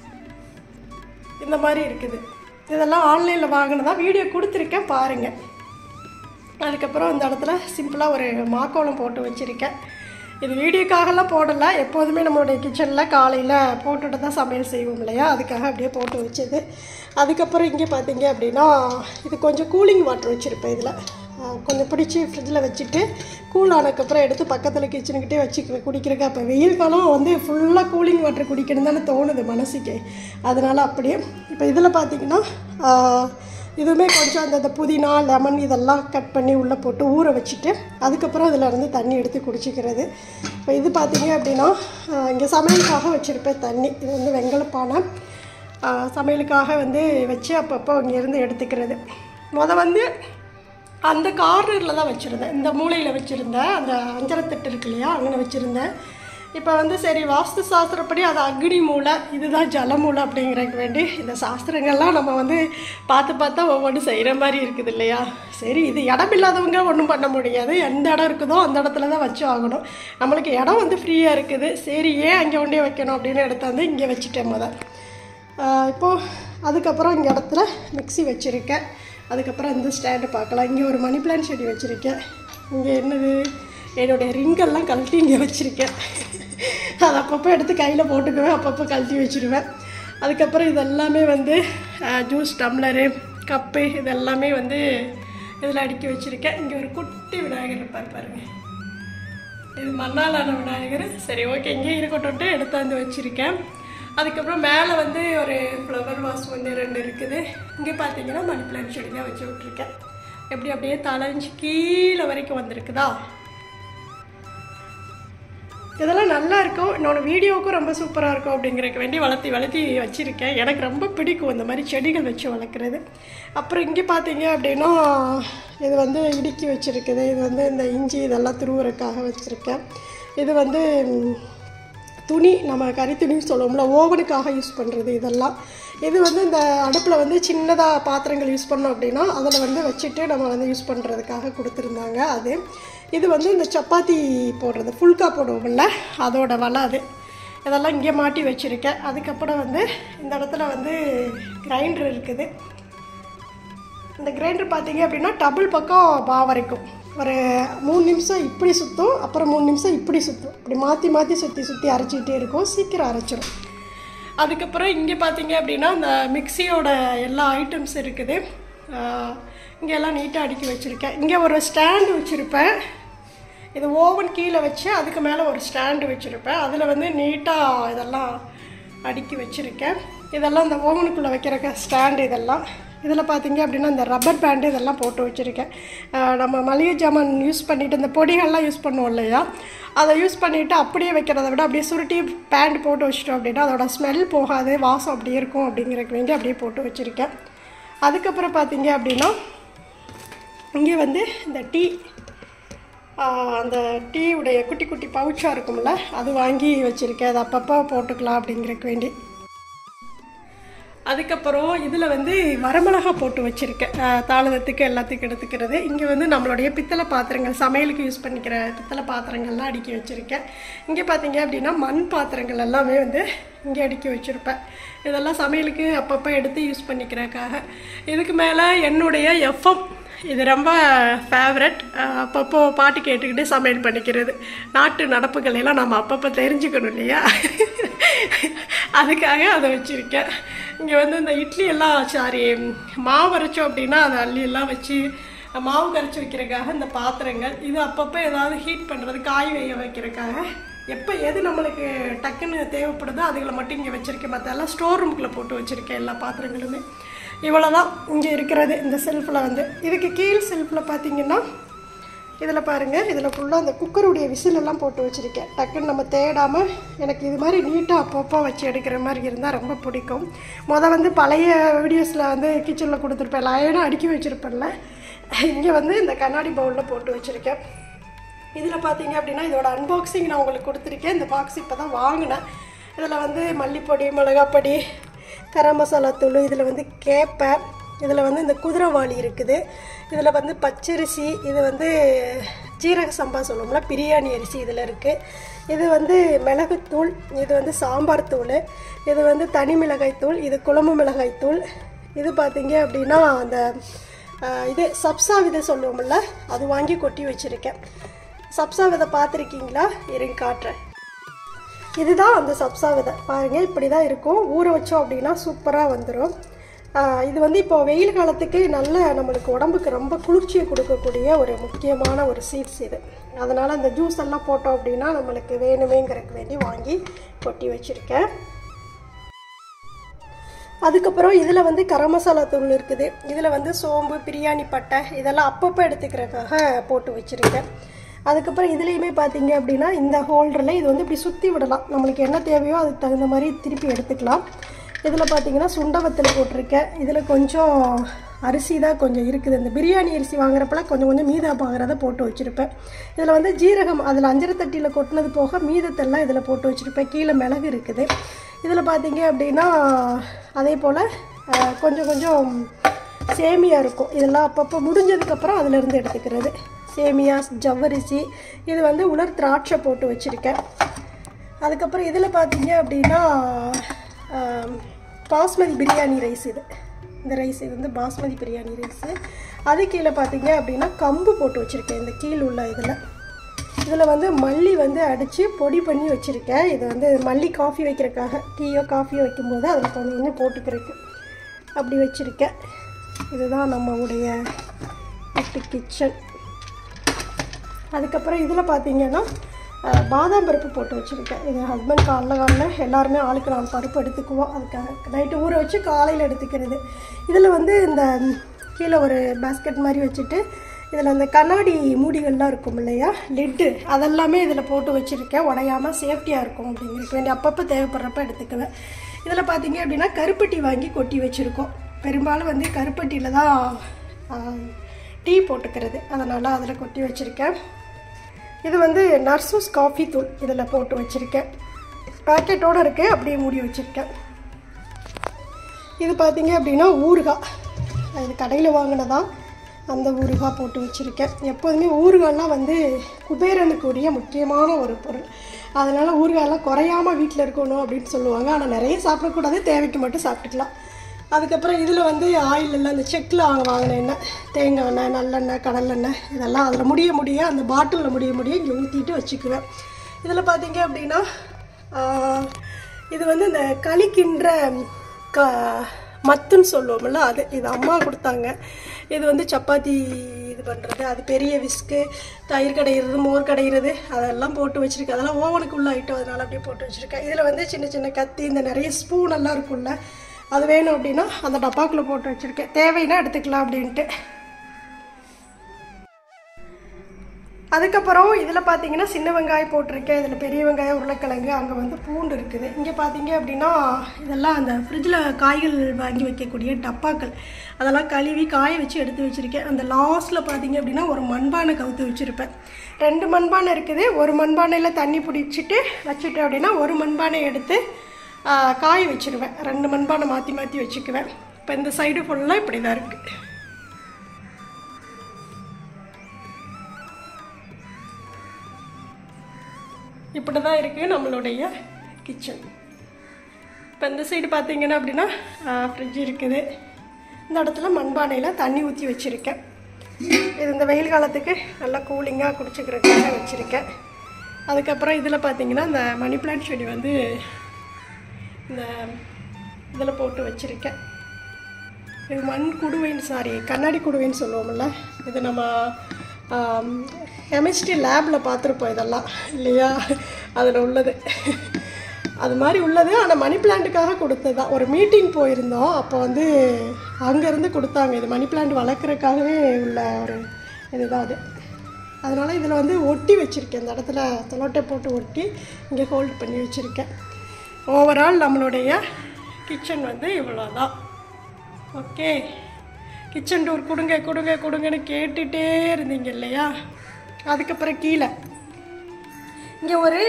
இந்த மாதிரி இருக்குது இதெல்லாம் ஆன்லைனில் வாங்கினதா வீடியோ கொடுத்துருக்கேன் பாருங்கள் அதுக்கப்புறம் இந்த இடத்துல சிம்பிளாக ஒரு மாக்கோலம் போட்டு வச்சுருக்கேன் இது வீடியோக்காகலாம் போடலை எப்போதுமே நம்மளுடைய கிச்சனில் காலையில் போட்டுட்டு தான் சமையல் செய்வோம் இல்லையா அதுக்காக அப்படியே போட்டு வச்சது அதுக்கப்புறம் இங்கே பார்த்தீங்க அப்படின்னா இது கொஞ்சம் கூலிங் வாட்டர் வச்சுருப்பேன் இதில் ஆஹ் கொஞ்சம் பிடிச்சி ஃப்ரிட்ஜில் வச்சுட்டு கூல் ஆனதுக்கப்புறம் எடுத்து பக்கத்தில் கிச்சனுக்கிட்டே வச்சுக்கிறேன் குடிக்கிறதுக்கு அப்போ வெயில் காலம் வந்து ஃபுல்லாக கூலிங் வாட்டர் குடிக்கணும் தானே தோணுது மனசுக்கு அதனால் அப்படியே இப்போ இதில் பார்த்தீங்கன்னா ஆஹ் இதுவுமே கொஞ்சம் அந்த அந்த புதினா லெமன் இதெல்லாம் கட் பண்ணி உள்ளே போட்டு ஊற வச்சுட்டு அதுக்கப்புறம் அதில் இருந்து தண்ணி எடுத்து குடிச்சிக்கிறது இப்போ இது பார்த்தீங்க அப்படின்னா இங்கே சமையலுக்காக வச்சுருப்பேன் தண்ணி இது வந்து வெங்கலப்பானை ஆஹ் சமையலுக்காக வந்து வச்சு அப்பப்போ இங்கேருந்து எடுத்துக்கிறது முத வந்து அந்த கார்னரில் தான் வச்சுருந்தேன் இந்த மூலையில் வச்சுருந்தேன் அந்த அஞ்சரத்தட்டு இருக்கு இல்லையா அங்கே வச்சுருந்தேன் இப்போ வந்து சரி வாஸ்து சாஸ்திரப்படி அது அக்னி மூலை இதுதான் ஜல மூலை அப்படிங்கிறதுக்கு வேண்டி இந்த சாஸ்திரங்கள்லாம் நம்ம வந்து பார்த்து பார்த்தா ஒவ்வொன்றும் செய்கிற மாதிரி இருக்குது இல்லையா சரி இது இடம் இல்லாதவங்க ஒன்றும் பண்ண முடியாது எந்த இடம் இருக்குதோ அந்த இடத்துல தான் வச்சு ஆகணும் நம்மளுக்கு இடம் வந்து ஃப்ரீயாக இருக்குது சரி ஏன் அங்கே கொண்டே வைக்கணும் அப்படின்னு எடுத்தாந்து இங்கே வச்சுட்டேன் முத ஆஹ் இப்போது அதுக்கப்புறம் இங்கே இடத்துல மிக்ஸி வச்சுருக்கேன் அதுக்கப்புறம் இந்த ஸ்டாண்டு பார்க்கலாம் இங்கே ஒரு மணி பிளான்ட் செடி வச்சுருக்கேன் இங்கே என்னது என்னுடைய ரிங்கெல்லாம் கழட்டி இங்கே வச்சுருக்கேன் அதை அப்பப்போ எடுத்து கையில் போட்டுக்குவேன் அப்பப்போ கழட்டி வச்சுருவேன் அதுக்கப்புறம் இதெல்லாமே வந்து ஜூஸ் டம்ளரு கப்பு இதெல்லாமே வந்து இதில் அடுக்கி வச்சுருக்கேன் இங்கே ஒரு குட்டி விநாயகர் இருப்பார் பாருங்க இது மண்ணாலான விநாயகர் சரி ஓகே இங்கே இருக்கட்டும்ட்டு எடுத்தாந்து வச்சுருக்கேன் அதுக்கப்புறம் மேலே வந்து ஒரு ஃப்ளவர் வாஸ் வந்து ரெண்டு இருக்குது இங்கே பார்த்தீங்கன்னா மணி பிளான்ட் செடி தான் வச்சு விட்ருக்கேன் எப்படி அப்படியே தலைஞ்சு கீழே வரைக்கும் வந்திருக்குதா இதெல்லாம் நல்லா இருக்கும் இன்னொன்று வீடியோவுக்கும் ரொம்ப சூப்பராக இருக்கும் அப்படிங்கிறதுக்கு வேண்டி வளர்த்தி வளர்த்தி வச்சுருக்கேன் எனக்கு ரொம்ப பிடிக்கும் இந்த மாதிரி செடிகள் வச்சு வளர்க்குறது அப்புறம் இங்கே பார்த்தீங்க அப்படின்னா இது வந்து இடுக்கி வச்சுருக்குது இது வந்து இந்த இஞ்சி இதெல்லாம் துருவுறதுக்காக வச்சுருக்கேன் இது வந்து ம், துணி நம்ம கறி துணின்னு சொல்லுவோம்ல ஓவனுக்காக யூஸ் பண்ணுறது இதெல்லாம் இது வந்து இந்த அடுப்பில் வந்து சின்னதாக பாத்திரங்கள் யூஸ் பண்ணோம் அப்படின்னா அதில் வந்து வச்சுட்டு நம்ம வந்து யூஸ் பண்ணுறதுக்காக கொடுத்துருந்தாங்க அது இது வந்து இந்த சப்பாத்தி போடுறது ஃபுல்கா போடுவோம்ல அதோட வலை அது இதெல்லாம் இங்கே மாட்டி வச்சுருக்கேன் அதுக்கப்புறம் வந்து இந்த இடத்துல வந்து கிரைண்டர் இருக்குது இந்த கிரைண்டர் பார்த்தீங்க அப்படின்னா டபுள் பக்கம் மாவு வரைக்கும் ஒரு மூணு நிமிஷம் இப்படி சுற்றும் அப்புறம் மூணு நிமிஷம் இப்படி சுற்றும் இப்படி மாற்றி மாற்றி சுற்றி சுற்றி அரைச்சிக்கிட்டே இருக்கும் சீக்கிரம் அரைச்சிரும் அதுக்கப்புறம் இங்கே பார்த்தீங்க அப்படின்னா இந்த மிக்சியோட எல்லா ஐட்டம்ஸ் இருக்குது ஆஹ் இங்கே எல்லாம் நீட்டாக அடுக்கி வச்சுருக்கேன் இங்கே ஒரு ஸ்டாண்டு வச்சுருப்பேன் இது ஓவன் கீழே வச்சு அதுக்கு மேலே ஒரு ஸ்டாண்டு வச்சுருப்பேன் அதில் வந்து நீட்டாக இதெல்லாம் அடுக்கி வச்சுருக்கேன் இதெல்லாம் இந்த ஓவனுக்குள்ளே வைக்கிற ஸ்டாண்டு இதெல்லாம் இதில் பார்த்தீங்க அப்படின்னா இந்த ரப்பர் பேண்டு இதெல்லாம் போட்டு வச்சுருக்கேன் ஆஹ் நம்ம மளிகை ஜாமான் யூஸ் பண்ணிவிட்டு இந்த பொடிகள்லாம் யூஸ் பண்ணுவோம் இல்லையா அதை யூஸ் பண்ணிவிட்டு அப்படியே வைக்கிறத விட அப்படியே சுருட்டி பேண்ட் போட்டு வச்சிட்டோம் அப்படின்னா அதோட ஸ்மெல் போகாது வாசம் அப்படியே இருக்கும் அப்படிங்கிறதுக்கு வேண்டி அப்படியே போட்டு வச்சுருக்கேன் அதுக்கப்புறம் பார்த்தீங்க அப்படின்னா இங்கே வந்து இந்த டீ ஆஹ் அந்த டீ உடைய குட்டி குட்டி பவுச்சாக இருக்கும்ல அது வாங்கி வச்சுருக்கேன் அது அப்பப்போ போட்டுக்கலாம் அப்படிங்கிறதுக்கு வேண்டி அதுக்கப்புறம் இதில் வந்து வரமிளகா போட்டு வச்சுருக்கேன் ஆஹ் தாளதத்துக்கு எல்லாத்துக்கும் எடுத்துக்கிறது இங்கே வந்து நம்மளுடைய பித்தளை பாத்திரங்கள் சமையலுக்கு யூஸ் பண்ணிக்கிற பித்தளை பாத்திரங்கள்லாம் அடுக்கி வச்சுருக்கேன் இங்கே பார்த்தீங்க அப்படின்னா மண் பாத்திரங்கள் எல்லாமே வந்து இங்கே அடுக்கி வச்சுருப்பேன் இதெல்லாம் சமையலுக்கு அப்பப்போ எடுத்து யூஸ் பண்ணிக்கிறதுக்காக இதுக்கு மேலே என்னுடைய எஃப்எம் இது ரொம்ப ஃபேவரட் அப்பப்போ பாட்டு கேட்டுக்கிட்டு சமையல் பண்ணிக்கிறது நாட்டு நடப்புகள் எல்லாம் நம்ம அப்பப்போ தெரிஞ்சுக்கணும் இல்லையா அதுக்காக அதை வச்சுருக்கேன் இங்கே வந்து இந்த இட்லி எல்லாம் சாரி மாவு அரைச்சோம் அப்படின்னா அதை அள்ளி எல்லாம் வச்சு மாவு கரைச்சி வைக்கிறதுக்காக இந்த பாத்திரங்கள் இது அப்பப்போ ஏதாவது ஹீட் பண்ணுறது காய் வேக வைக்கிறதுக்காக எப்போ எது நம்மளுக்கு டக்குன்னு தேவைப்படுதோ அதுகளை மட்டும் இங்கே வச்சுருக்கேன் மற்ற எல்லாம் ஸ்டோர் ரூம்குள்ளே போட்டு வச்சுருக்கேன் எல்லா பாத்திரங்களுமே இவ்வளோ தான் இங்கே இருக்கிறது இந்த செல்ஃபில் வந்து இதுக்கு கீழ் செல்ஃபில் பார்த்தீங்கன்னா இதில் பாருங்கள் இதில் ஃபுல்லாக அந்த குக்கருடைய விசில் எல்லாம் போட்டு வச்சுருக்கேன் டக்குன்னு நம்ம தேடாமல் எனக்கு இது மாதிரி நீட்டாக அப்பப்போ வச்சு எடுக்கிற மாதிரி இருந்தால் ரொம்ப பிடிக்கும் மொதல் வந்து பழைய வீடியோஸில் வந்து கிச்சனில் கொடுத்துருப்பேன் லயனாக அடுக்கி வச்சுருப்பேன்ல இங்கே வந்து இந்த கண்ணாடி பவுலில் போட்டு வச்சுருக்கேன் இதில் பார்த்தீங்க அப்படின்னா இதோட அன்பாக்சிங் நான் உங்களுக்கு கொடுத்துருக்கேன் இந்த பாக்ஸ் இப்போ தான் வாங்கினேன் இதில் வந்து மல்லிப்பொடி மிளகாப்பொடி கரம் மசாலா தூள் இதில் வந்து கேப்பை இதில் வந்து இந்த குதிரைவாளி இருக்குது இதில் வந்து பச்சரிசி இது வந்து ஜீரக சம்பா சொல்லுவோம்ல பிரியாணி அரிசி இதில் இருக்குது இது வந்து மிளகுத்தூள் இது வந்து சாம்பார் தூள் இது வந்து தனி மிளகாய் தூள் இது குழம்பு மிளகாய் தூள் இது பார்த்தீங்க அப்படின்னா அந்த ஆஹ், இது சப்சா விதை சொல்லுவோம்ல அது வாங்கி கொட்டி வச்சுருக்கேன் சப்சா விதை பார்த்துருக்கீங்களா இருங்க காட்டுறேன் இதுதான் அந்த சப்சா விதை பாருங்கள் இப்படி தான் இருக்கும் ஊற வச்சோம் அப்படின்னா சூப்பராக வந்துடும் இது வந்து இப்போ வெயில் காலத்துக்கு நல்ல நம்மளுக்கு உடம்புக்கு ரொம்ப குளிர்ச்சியை கொடுக்கக்கூடிய ஒரு முக்கியமான ஒரு சீட்ஸ் இது அதனால் அந்த ஜூஸ் எல்லாம் போட்டோம் அப்படின்னா நம்மளுக்கு வேணுமேங்கிறதுக்கு வேண்டி வாங்கி கொட்டி வச்சுருக்கேன் அதுக்கப்புறம் இதில் வந்து கரம் மசாலா தூள் இருக்குது இதில் வந்து சோம்பு பிரியாணி பட்டை இதெல்லாம் அப்பப்போ எடுத்துக்கிறதுக்காக போட்டு வச்சுருக்கேன் அதுக்கப்புறம் இதுலேயுமே பார்த்தீங்க அப்படின்னா இந்த ஹோல்டரில் இது வந்து இப்படி சுற்றி விடலாம் நம்மளுக்கு என்ன தேவையோ அதுக்கு தகுந்த மாதிரி திருப்பி எடுத்துக்கலாம் இதில் பார்த்தீங்கன்னா சுண்டவத்தில் போட்டிருக்கேன் இதில் கொஞ்சம் அரிசி தான் கொஞ்சம் இருக்குது இந்த பிரியாணி அரிசி வாங்குறப்பெல்லாம் கொஞ்சம் கொஞ்சம் மீதமாகிறத போட்டு வச்சுருப்பேன் இதில் வந்து ஜீரகம் அதில் அஞ்சரை தட்டியில் கொட்டினது போக மீதத்தெல்லாம் இதில் போட்டு வச்சுருப்பேன் கீழே மிளகு இருக்குது இதில் பார்த்தீங்க அப்படின்னா அதே போல் அஹ், கொஞ்சம் கொஞ்சம் சேமியா இருக்கும் இதெல்லாம் அப்பப்போ முடிஞ்சதுக்கப்புறம் அதிலிருந்து எடுத்துக்கிறது சேமியா ஜவ்வரிசி இது வந்து உலர் திராட்சை போட்டு வச்சுருக்கேன் அதுக்கப்புறம் இதில் பார்த்தீங்க அப்படின்னா ஆம், பாஸ்மதி பிரியாணி ரைஸ் இது இந்த ரைஸ் இது வந்து பாஸ்மதி பிரியாணி ரைஸு அது கீழே பார்த்தீங்க அப்படின்னா கம்பு போட்டு வச்சுருக்கேன் இந்த கீழ் உள்ள இதில் இதில் வந்து மல்லி வந்து அடித்து பொடி பண்ணி வச்சுருக்கேன் இது வந்து மல்லி காஃபி வைக்கிறதுக்காக டீயோ காஃபியோ வைக்கும்போது அதில் கொஞ்சம் கொஞ்சம் போட்டுக்கிறதுக்கு அப்படி வச்சுருக்கேன் இதுதான் நம்மளுடைய வீட்டு கிச்சன் அதுக்கப்புறம் இதில் பார்த்தீங்கன்னா அஹ், பாதாம் பருப்பு போட்டு வச்சுருக்கேன் எங்கள் ஹஸ்பண்ட் காலைல காலைல எல்லாருமே ஆளுக்கு நாலு பருப்பு எடுத்துக்குவோம் அதுக்காக நைட்டு ஊற வச்சு காலையில் எடுத்துக்கிறது இதில் வந்து இந்த ம், கீழே ஒரு பேஸ்கெட் மாதிரி வச்சுட்டு இதில் அந்த கண்ணாடி மூடிகள்லாம் இருக்கும் இல்லையா லிட்டு அதெல்லாமே இதில் போட்டு வச்சுருக்கேன் உடையாமல் சேஃப்டியாக இருக்கும் அப்படிங்கிறதுக்கு வேண்டிய அப்பப்போ தேவைப்படுறப்ப எடுத்துக்குவேன் இதில் பார்த்தீங்க அப்படின்னா கருப்பட்டி வாங்கி கொட்டி வச்சுருக்கோம் பெரும்பாலும் வந்து கருப்பட்டியில் தான் ஆ, டீ போட்டுக்கிறது அதனால் அதில் கொட்டி வச்சுருக்கேன் இது வந்து நர்சூஸ் காஃபி தூள் இதில் போட்டு வச்சுருக்கேன் பேக்கெட்டோடு இருக்குது அப்படியே மூடி வச்சுருக்கேன் இது பார்த்தீங்க அப்படின்னா ஊறுகாய் இது கடையில் வாங்கினதா அந்த ஊறுகாய் போட்டு வச்சுருக்கேன் எப்போதுமே ஊறுகாய்லாம் வந்து குபேரனுக்குரிய முக்கியமான ஒரு பொருள் அதனால் ஊறுகாயெல்லாம் குறையாமல் வீட்டில் இருக்கணும் அப்படின்னு சொல்லுவாங்க ஆனால் நிறைய சாப்பிடக்கூடாது தேவைக்கு மட்டும் சாப்பிட்டுக்கலாம் அதுக்கப்புறம் இதில் வந்து ஆயில் எல்லாம் அந்த செக்கில் வாங்க வாங்கின எண்ணெய் தேங்காய் எண்ணெய் நல்லெண்ணெய் கடலெண்ணெய் இதெல்லாம் அதில் முடிய முடிய அந்த பாட்டிலில் முடிய முடிய இங்கே ஊற்றிட்டு வச்சுக்குவேன் இதில் பார்த்தீங்க அப்படின்னா ஆஹ், இது வந்து இந்த களிக்கின்ற க மத்துன்னு சொல்லுவோம்ல அது இது அம்மா கொடுத்தாங்க இது வந்து சப்பாத்தி இது பண்ணுறது அது பெரிய விஸ்கு தயிர் கடையிறது மோர் கடையிறது அதெல்லாம் போட்டு வச்சுருக்கேன் அதெல்லாம் ஓவனுக்கு உள்ள ஐட்டம் அதனால் அப்படியே போட்டு வச்சுருக்கேன் இதில் வந்து சின்ன சின்ன கத்தி இந்த நிறைய ஸ்பூன் எல்லாம் இருக்கும்ல அது வேணும் அப்படின்னா அந்த டப்பாக்குள்ளே போட்டு வச்சுருக்கேன் தேவைன்னா எடுத்துக்கலாம் அப்படின்ட்டு அதுக்கப்புறம் இதில் பார்த்தீங்கன்னா சின்ன வெங்காயம் போட்டிருக்கேன் இதில் பெரிய வெங்காயம் உருளைக்கிழங்கு அங்கே வந்து பூண்டு இருக்குது இங்கே பார்த்தீங்க அப்படின்னா இதெல்லாம் அந்த ஃப்ரிட்ஜில் காய்கள் வாங்கி வைக்கக்கூடிய டப்பாக்கள் அதெல்லாம் கழுவி காய வச்சு எடுத்து வச்சுருக்கேன் அந்த லாஸ்ட்டில் பார்த்தீங்க அப்படின்னா ஒரு மண்பானை கவுத்து வச்சுருப்பேன் ரெண்டு மண்பானை இருக்குது ஒரு மண்பானையில் தண்ணி பிடிச்சிட்டு வச்சுட்டேன் அப்படின்னா ஒரு மண்பானை எடுத்து ஆ, காய வச்சுருவேன் ரெண்டு மண்பானை மாற்றி மாற்றி வச்சுக்குவேன் இப்போ இந்த சைடு ஃபுல்லாக இப்படி தான் இருக்குது இப்படி தான் இருக்குது நம்மளுடைய கிச்சன் இப்போ இந்த சைடு பார்த்தீங்கன்னா அப்படின்னா ஃப்ரிட்ஜ் இருக்குது இந்த இடத்துல மண்பானையில் தண்ணி ஊற்றி வச்சுருக்கேன் இது இந்த வெயில் காலத்துக்கு நல்லா கூலிங்காக குடிச்சிக்கிறதுக்காக வச்சுருக்கேன் அதுக்கப்புறம் இதில் பார்த்தீங்கன்னா இந்த மணி பிளான்ட் செடி வந்து இந்த இதில் போட்டு வச்சுருக்கேன் இது மண் குடுவைன்னு சாரி கண்ணாடி குடுவைன்னு சொல்லுவோம்ல இது நம்ம கெமிஸ்ட்ரி லேபில் பார்த்துருப்போம் இதெல்லாம் இல்லையா அதில் உள்ளது அது மாதிரி உள்ளது ஆனால் மணி பிளான்ட்டுக்காக கொடுத்தது தான் ஒரு மீட்டிங் போயிருந்தோம் அப்போ வந்து அங்கேருந்து கொடுத்தாங்க இது மணி பிளான்ட் வளர்க்குறதுக்காகவே உள்ள ஒரு இதுதான் அது அதனால் இதில் வந்து ஒட்டி வச்சுருக்கேன் இந்த இடத்துல தொலோட்டை போட்டு ஒட்டி இங்கே ஹோல்ட் பண்ணி வச்சுருக்கேன் ஓவரால் நம்மளுடைய கிச்சன் வந்து இவ்வளோதான் ஓகே கிச்சன் டூர் கொடுங்க கொடுங்க கொடுங்கன்னு கேட்டுகிட்டே இருந்தீங்க இல்லையா அதுக்கப்புறம் கீழே இங்கே ஒரு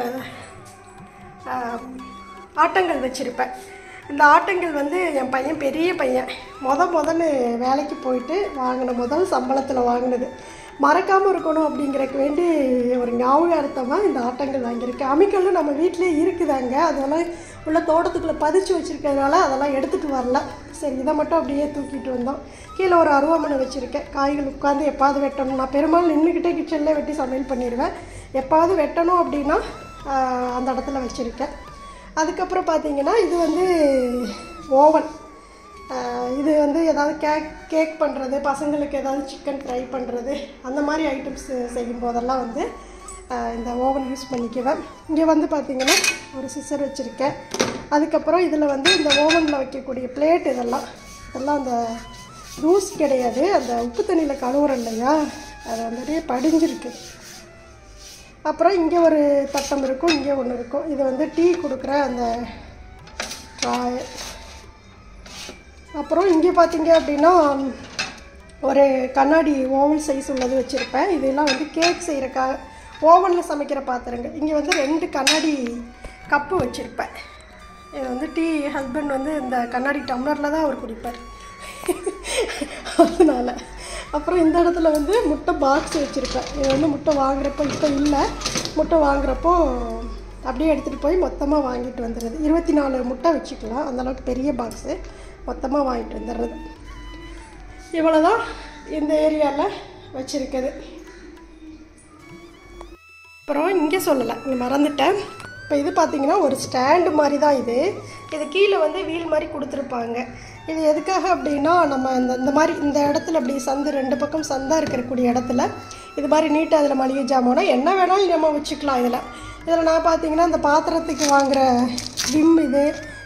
ஆஹ், ஆட்டங்கள் வச்சுருப்பேன் இந்த ஆட்டங்கள் வந்து என் பையன் பெரிய பையன் முத முதன்னு வேலைக்கு போயிட்டு வாங்கின முதல் சம்பளத்தில் வாங்கினது மறக்காமல் இருக்கணும் அப்படிங்கிறக்கு வேண்டி ஒரு ஞாபகார்த்தமாக இந்த ஆட்டங்கள் வாங்கியிருக்கேன் அமிக்கல்லும் நம்ம வீட்டிலே இருக்குதாங்க அதெல்லாம் உள்ள தோட்டத்துக்குள்ளே பதிச்சு வச்சுருக்கிறதுனால அதெல்லாம் எடுத்துகிட்டு வரல சரி இதை மட்டும் அப்படியே தூக்கிட்டு வந்தோம் கீழே ஒரு அருவாமனை வச்சுருக்கேன் காய்கள் உட்காந்து எப்பாவது வெட்டணும் நான் பெரும்பாலும் நின்றுக்கிட்டே கிச்சனில் வெட்டி சமையல் பண்ணிடுவேன் எப்பாவது வெட்டணும் அப்படின்னா ஆஹ், அந்த இடத்துல வச்சுருக்கேன் அதுக்கப்புறம் பார்த்தீங்கன்னா இது வந்து ஓவன் இது வந்து ஏதாவது கேக் கேக் பண்ணுறது பசங்களுக்கு ஏதாவது சிக்கன் ஃப்ரை பண்ணுறது அந்த மாதிரி ஐட்டம்ஸ் செய்யும் போதெல்லாம் வந்து ஆஹ், இந்த ஓவன் யூஸ் பண்ணிக்குவேன் இங்கே வந்து பார்த்தீங்கன்னா ஒரு சிசர் வச்சுருக்கேன் அதுக்கப்புறம் இதில் வந்து இந்த ஓவனில் வைக்கக்கூடிய பிளேட் இதெல்லாம் இதெல்லாம் அந்த ரூஸ் கிடையாது அந்த உப்பு தண்ணியில் கழுவுறோம் இல்லையா அது வந்துட்டு படிஞ்சிருக்கு அப்புறம் இங்கே ஒரு தட்டம் இருக்கும் இங்கே ஒன்று இருக்கும் இது வந்து டீ கொடுக்குற அந்த ட்ராய் அப்புறம் இங்கே பார்த்தீங்க அப்படின்னா ஒரு கண்ணாடி ஓவன் சைஸ் உள்ளது வச்சுருப்பேன் இதெல்லாம் வந்து கேக் செய்கிறக்காக ஓவனில் சமைக்கிற பாத்திரங்கள் இங்கே வந்து ரெண்டு கண்ணாடி கப்பு வச்சுருப்பேன் இது வந்து டீ ஹஸ்பண்ட் வந்து இந்த கண்ணாடி டம்ளரில் தான் அவர் குடிப்பார் அதனால அப்புறம் இந்த இடத்துல வந்து முட்டை பாக்ஸ் வச்சுருப்பேன் இது வந்து முட்டை வாங்குறப்போ இப்போ இல்லை முட்டை வாங்குறப்போ அப்படியே எடுத்துகிட்டு போய் மொத்தமாக வாங்கிட்டு வந்துடுறது இருபத்தி நாலு முட்டை வச்சுக்கலாம் அந்தளவுக்கு பெரிய பாக்ஸு மொத்தமாக வாங்கிட்டு வந்துடுறது இவ்வளோதான் இந்த ஏரியாவில் வச்சுருக்குது அப்புறம் இங்கே சொல்லலை இங்கே மறந்துட்டேன் இப்போ இது பார்த்தீங்கன்னா ஒரு ஸ்டாண்டு மாதிரி தான் இது இது கீழே வந்து வீல் மாதிரி கொடுத்துருப்பாங்க இது எதுக்காக அப்படின்னா நம்ம இந்த இந்த மாதிரி இந்த இடத்துல அப்படி சந்து ரெண்டு பக்கம் சந்தாக இருக்கக்கூடிய இடத்துல இது மாதிரி நீட்டாக அதில் மளிகை ஜாமானோ என்ன வேணாலும் நம்ம வச்சுக்கலாம் இதில் இதில் நான் பார்த்தீங்கன்னா இந்த பாத்திரத்துக்கு வாங்குகிற விம் இது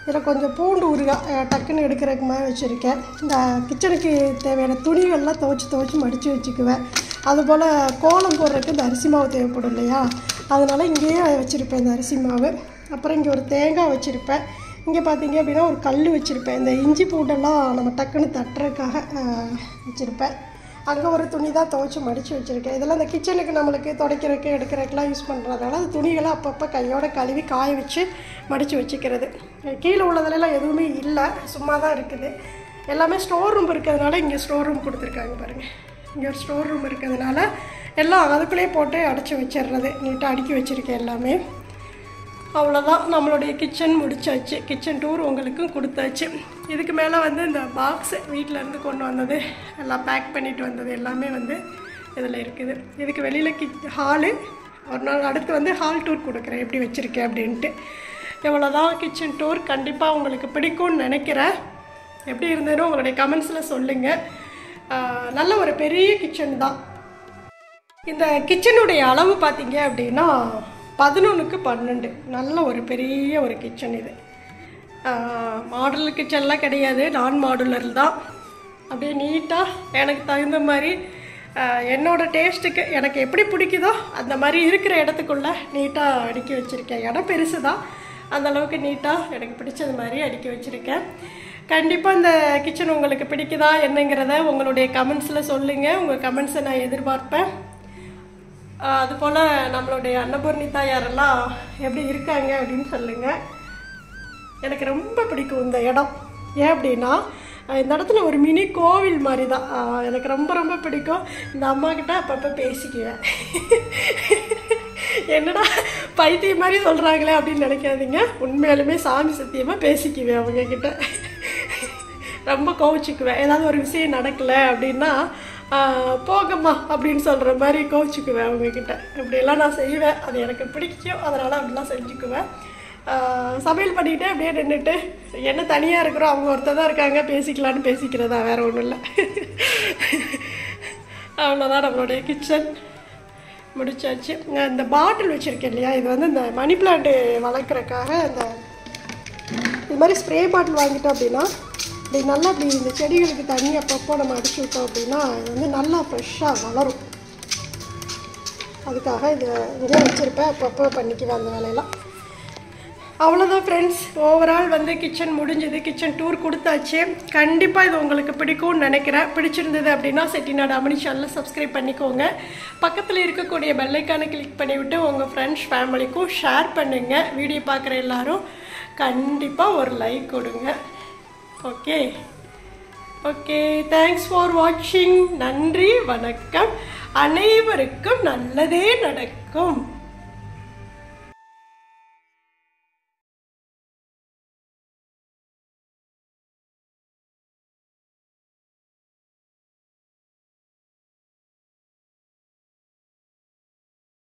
இதில் கொஞ்சம் பூண்டு ஊறுகாய் அஹ், டக்குன்னு எடுக்கிறதுக்கு மாதிரி வச்சுருக்கேன் இந்த கிச்சனுக்கு தேவையான துணிகள்லாம் துவைச்சி துவைச்சி மடித்து வச்சுக்குவேன் அதுபோல் கோலம் போடுறதுக்கு இந்த அரிசி மாவு தேவைப்படும் இல்லையா அதனால் இங்கேயே வச்சுருப்பேன் இந்த அரிசி மாவு அப்புறம் இங்கே ஒரு தேங்காய் வச்சுருப்பேன் இங்கே பார்த்தீங்க அப்படின்னா ஒரு கல் வச்சுருப்பேன் இந்த இஞ்சி பூண்டெல்லாம் நம்ம டக்குன்னு தட்டுறதுக்காக வச்சுருப்பேன் அங்கே ஒரு துணி தான் துவைச்சி மடித்து வச்சுருக்கேன் இதெல்லாம் இந்த கிச்சனுக்கு நம்மளுக்கு துடைக்கிறதுக்கு எடுக்கிறதுக்கெலாம் யூஸ் பண்ணுறதுனால அந்த துணிகளை அப்பப்போ கையோட கழுவி காய வச்சு மடித்து வச்சுக்கிறது கீழே உள்ளதுலலாம் எதுவுமே இல்லை சும்மா தான் இருக்குது எல்லாமே ஸ்டோர் ரூம் இருக்கிறதுனால இங்கே ஸ்டோர் ரூம் கொடுத்துருக்காங்க பாருங்கள் இங்கே ஒரு ஸ்டோர் ரூம் இருக்கிறதுனால எல்லாம் அதுக்குள்ளேயே போட்டு அடைச்சி வச்சிடுறது நீட்டாக அடுக்கி வச்சுருக்கேன் எல்லாமே அவ்வளோதான் நம்மளுடைய கிச்சன் முடிச்சாச்சு கிச்சன் டூர் உங்களுக்கும் கொடுத்தாச்சு இதுக்கு மேலே வந்து இந்த பாக்ஸு இருந்து கொண்டு வந்தது எல்லாம் பேக் பண்ணிட்டு வந்தது எல்லாமே வந்து இதில் இருக்குது இதுக்கு வெளியில் கி ஹாலு ஒரு நாள் அடுத்து வந்து ஹால் டூர் கொடுக்குறேன் எப்படி வச்சுருக்கேன் அப்படின்ட்டு இவ்வளோதான் கிச்சன் டூர் கண்டிப்பாக உங்களுக்கு பிடிக்கும்னு நினைக்கிறேன் எப்படி இருந்ததுன்னு உங்களுடைய கமெண்ட்ஸில் சொல்லுங்கள் ஆஹ் நல்ல ஒரு பெரிய கிச்சன் தான் இந்த கிச்சனுடைய அளவு பார்த்தீங்க அப்படின்னா பதினொன்றுக்கு பன்னெண்டு நல்ல ஒரு பெரிய ஒரு கிச்சன் இது மாடுலர் கிச்சன்லாம் கிடையாது நான் மாடுலர் தான் அப்படியே நீட்டாக எனக்கு தகுந்த மாதிரி ஆஹ், என்னோட டேஸ்ட்டுக்கு எனக்கு எப்படி பிடிக்குதோ அந்த மாதிரி இருக்கிற இடத்துக்குள்ளே நீட்டாக அடுக்கி வச்சுருக்கேன் இடம் பெருசு தான் அந்த அளவுக்கு நீட்டாக எனக்கு பிடிச்சது மாதிரி அடுக்கி வச்சுருக்கேன் கண்டிப்பாக இந்த கிச்சன் உங்களுக்கு பிடிக்குதா என்னங்கிறத உங்களுடைய கமெண்ட்ஸில் சொல்லுங்கள் உங்கள் கமெண்ட்ஸை நான் எதிர்பார்ப்பேன் ஆஹ் அதுபோல் நம்மளுடைய அன்னபூர்ணி தாயாரெல்லாம் எப்படி இருக்காங்க அப்படின்னு சொல்லுங்கள் எனக்கு ரொம்ப பிடிக்கும் இந்த இடம் ஏன் அப்படின்னா ஆஹ் இந்த இடத்துல ஒரு மினி கோவில் மாதிரி தான் ஆஹ் எனக்கு ரொம்ப ரொம்ப பிடிக்கும் இந்த அம்மா கிட்ட அப்பப்போ பேசிக்குவேன் என்னடா பைத்தியம் மாதிரி சொல்கிறாங்களே அப்படின்னு நினைக்காதீங்க உண்மையாலுமே சாமி சத்தியமாக பேசிக்குவேன் அவங்க கிட்ட ரொம்ப கோவிச்சுக்குவேன் ஏதாவது ஒரு விஷயம் நடக்கலை அப்படின்னா ஆஹ், போங்கம்மா அப்படின்னு சொல்கிற மாதிரி கோவிச்சுக்குவேன் அவங்கக்கிட்ட இப்படியெல்லாம் நான் செய்வேன் அது எனக்கு பிடிக்கும் அதனால் அப்படிலாம் செஞ்சுக்குவேன் ஆஹ், சமையல் பண்ணிட்டு அப்படியே நின்றுட்டு என்ன தனியாக இருக்கிறோம் அவங்க ஒருத்தர் தான் இருக்காங்க பேசிக்கலான்னு பேசிக்கிறதா வேற ஒன்றும் இல்லை அவ்வளோதான் நம்மளுடைய கிச்சன் முடிச்சாச்சு நான் இந்த பாட்டில் வச்சுருக்கேன் இல்லையா இது வந்து இந்த மணி பிளான்ட்டு வளர்க்குறக்காக இந்த இது மாதிரி ஸ்ப்ரே பாட்டில் வாங்கிட்டோம் அப்படின்னா இப்படி நல்லா இப்படி இந்த செடிகளுக்கு தண்ணி அப்பப்போ நம்ம அடிச்சு விட்டோம் அப்படின்னா இது வந்து நல்லா ஃப்ரெஷ்ஷாக வளரும் அதுக்காக இது இங்கே வச்சுருப்பேன் அப்பப்போ பண்ணிக்குவேன் அந்த வேலையெல்லாம் அவ்வளோதான் ஃப்ரெண்ட்ஸ் ஓவரால் வந்து கிச்சன் முடிஞ்சது கிச்சன் டூர் கொடுத்தாச்சு கண்டிப்பாக இது உங்களுக்கு பிடிக்கும்னு நினைக்கிறேன் பிடிச்சிருந்தது அப்படின்னா செட்டிநாடு அமனி சேனலை சப்ஸ்கிரைப் பண்ணிக்கோங்க பக்கத்தில் இருக்கக்கூடிய பெல்லைக்கானை கிளிக் பண்ணிவிட்டு உங்கள் ஃப்ரெண்ட்ஸ் ஃபேமிலிக்கும் ஷேர் பண்ணுங்கள் வீடியோ பார்க்குற எல்லாரும் கண்டிப்பாக ஒரு லைக் கொடுங்க ஓகே ஓகே தேங்க்ஸ் ஃபார் வாட்சிங் நன்றி வணக்கம் அனைவருக்கும் நல்லதே நடக்கும்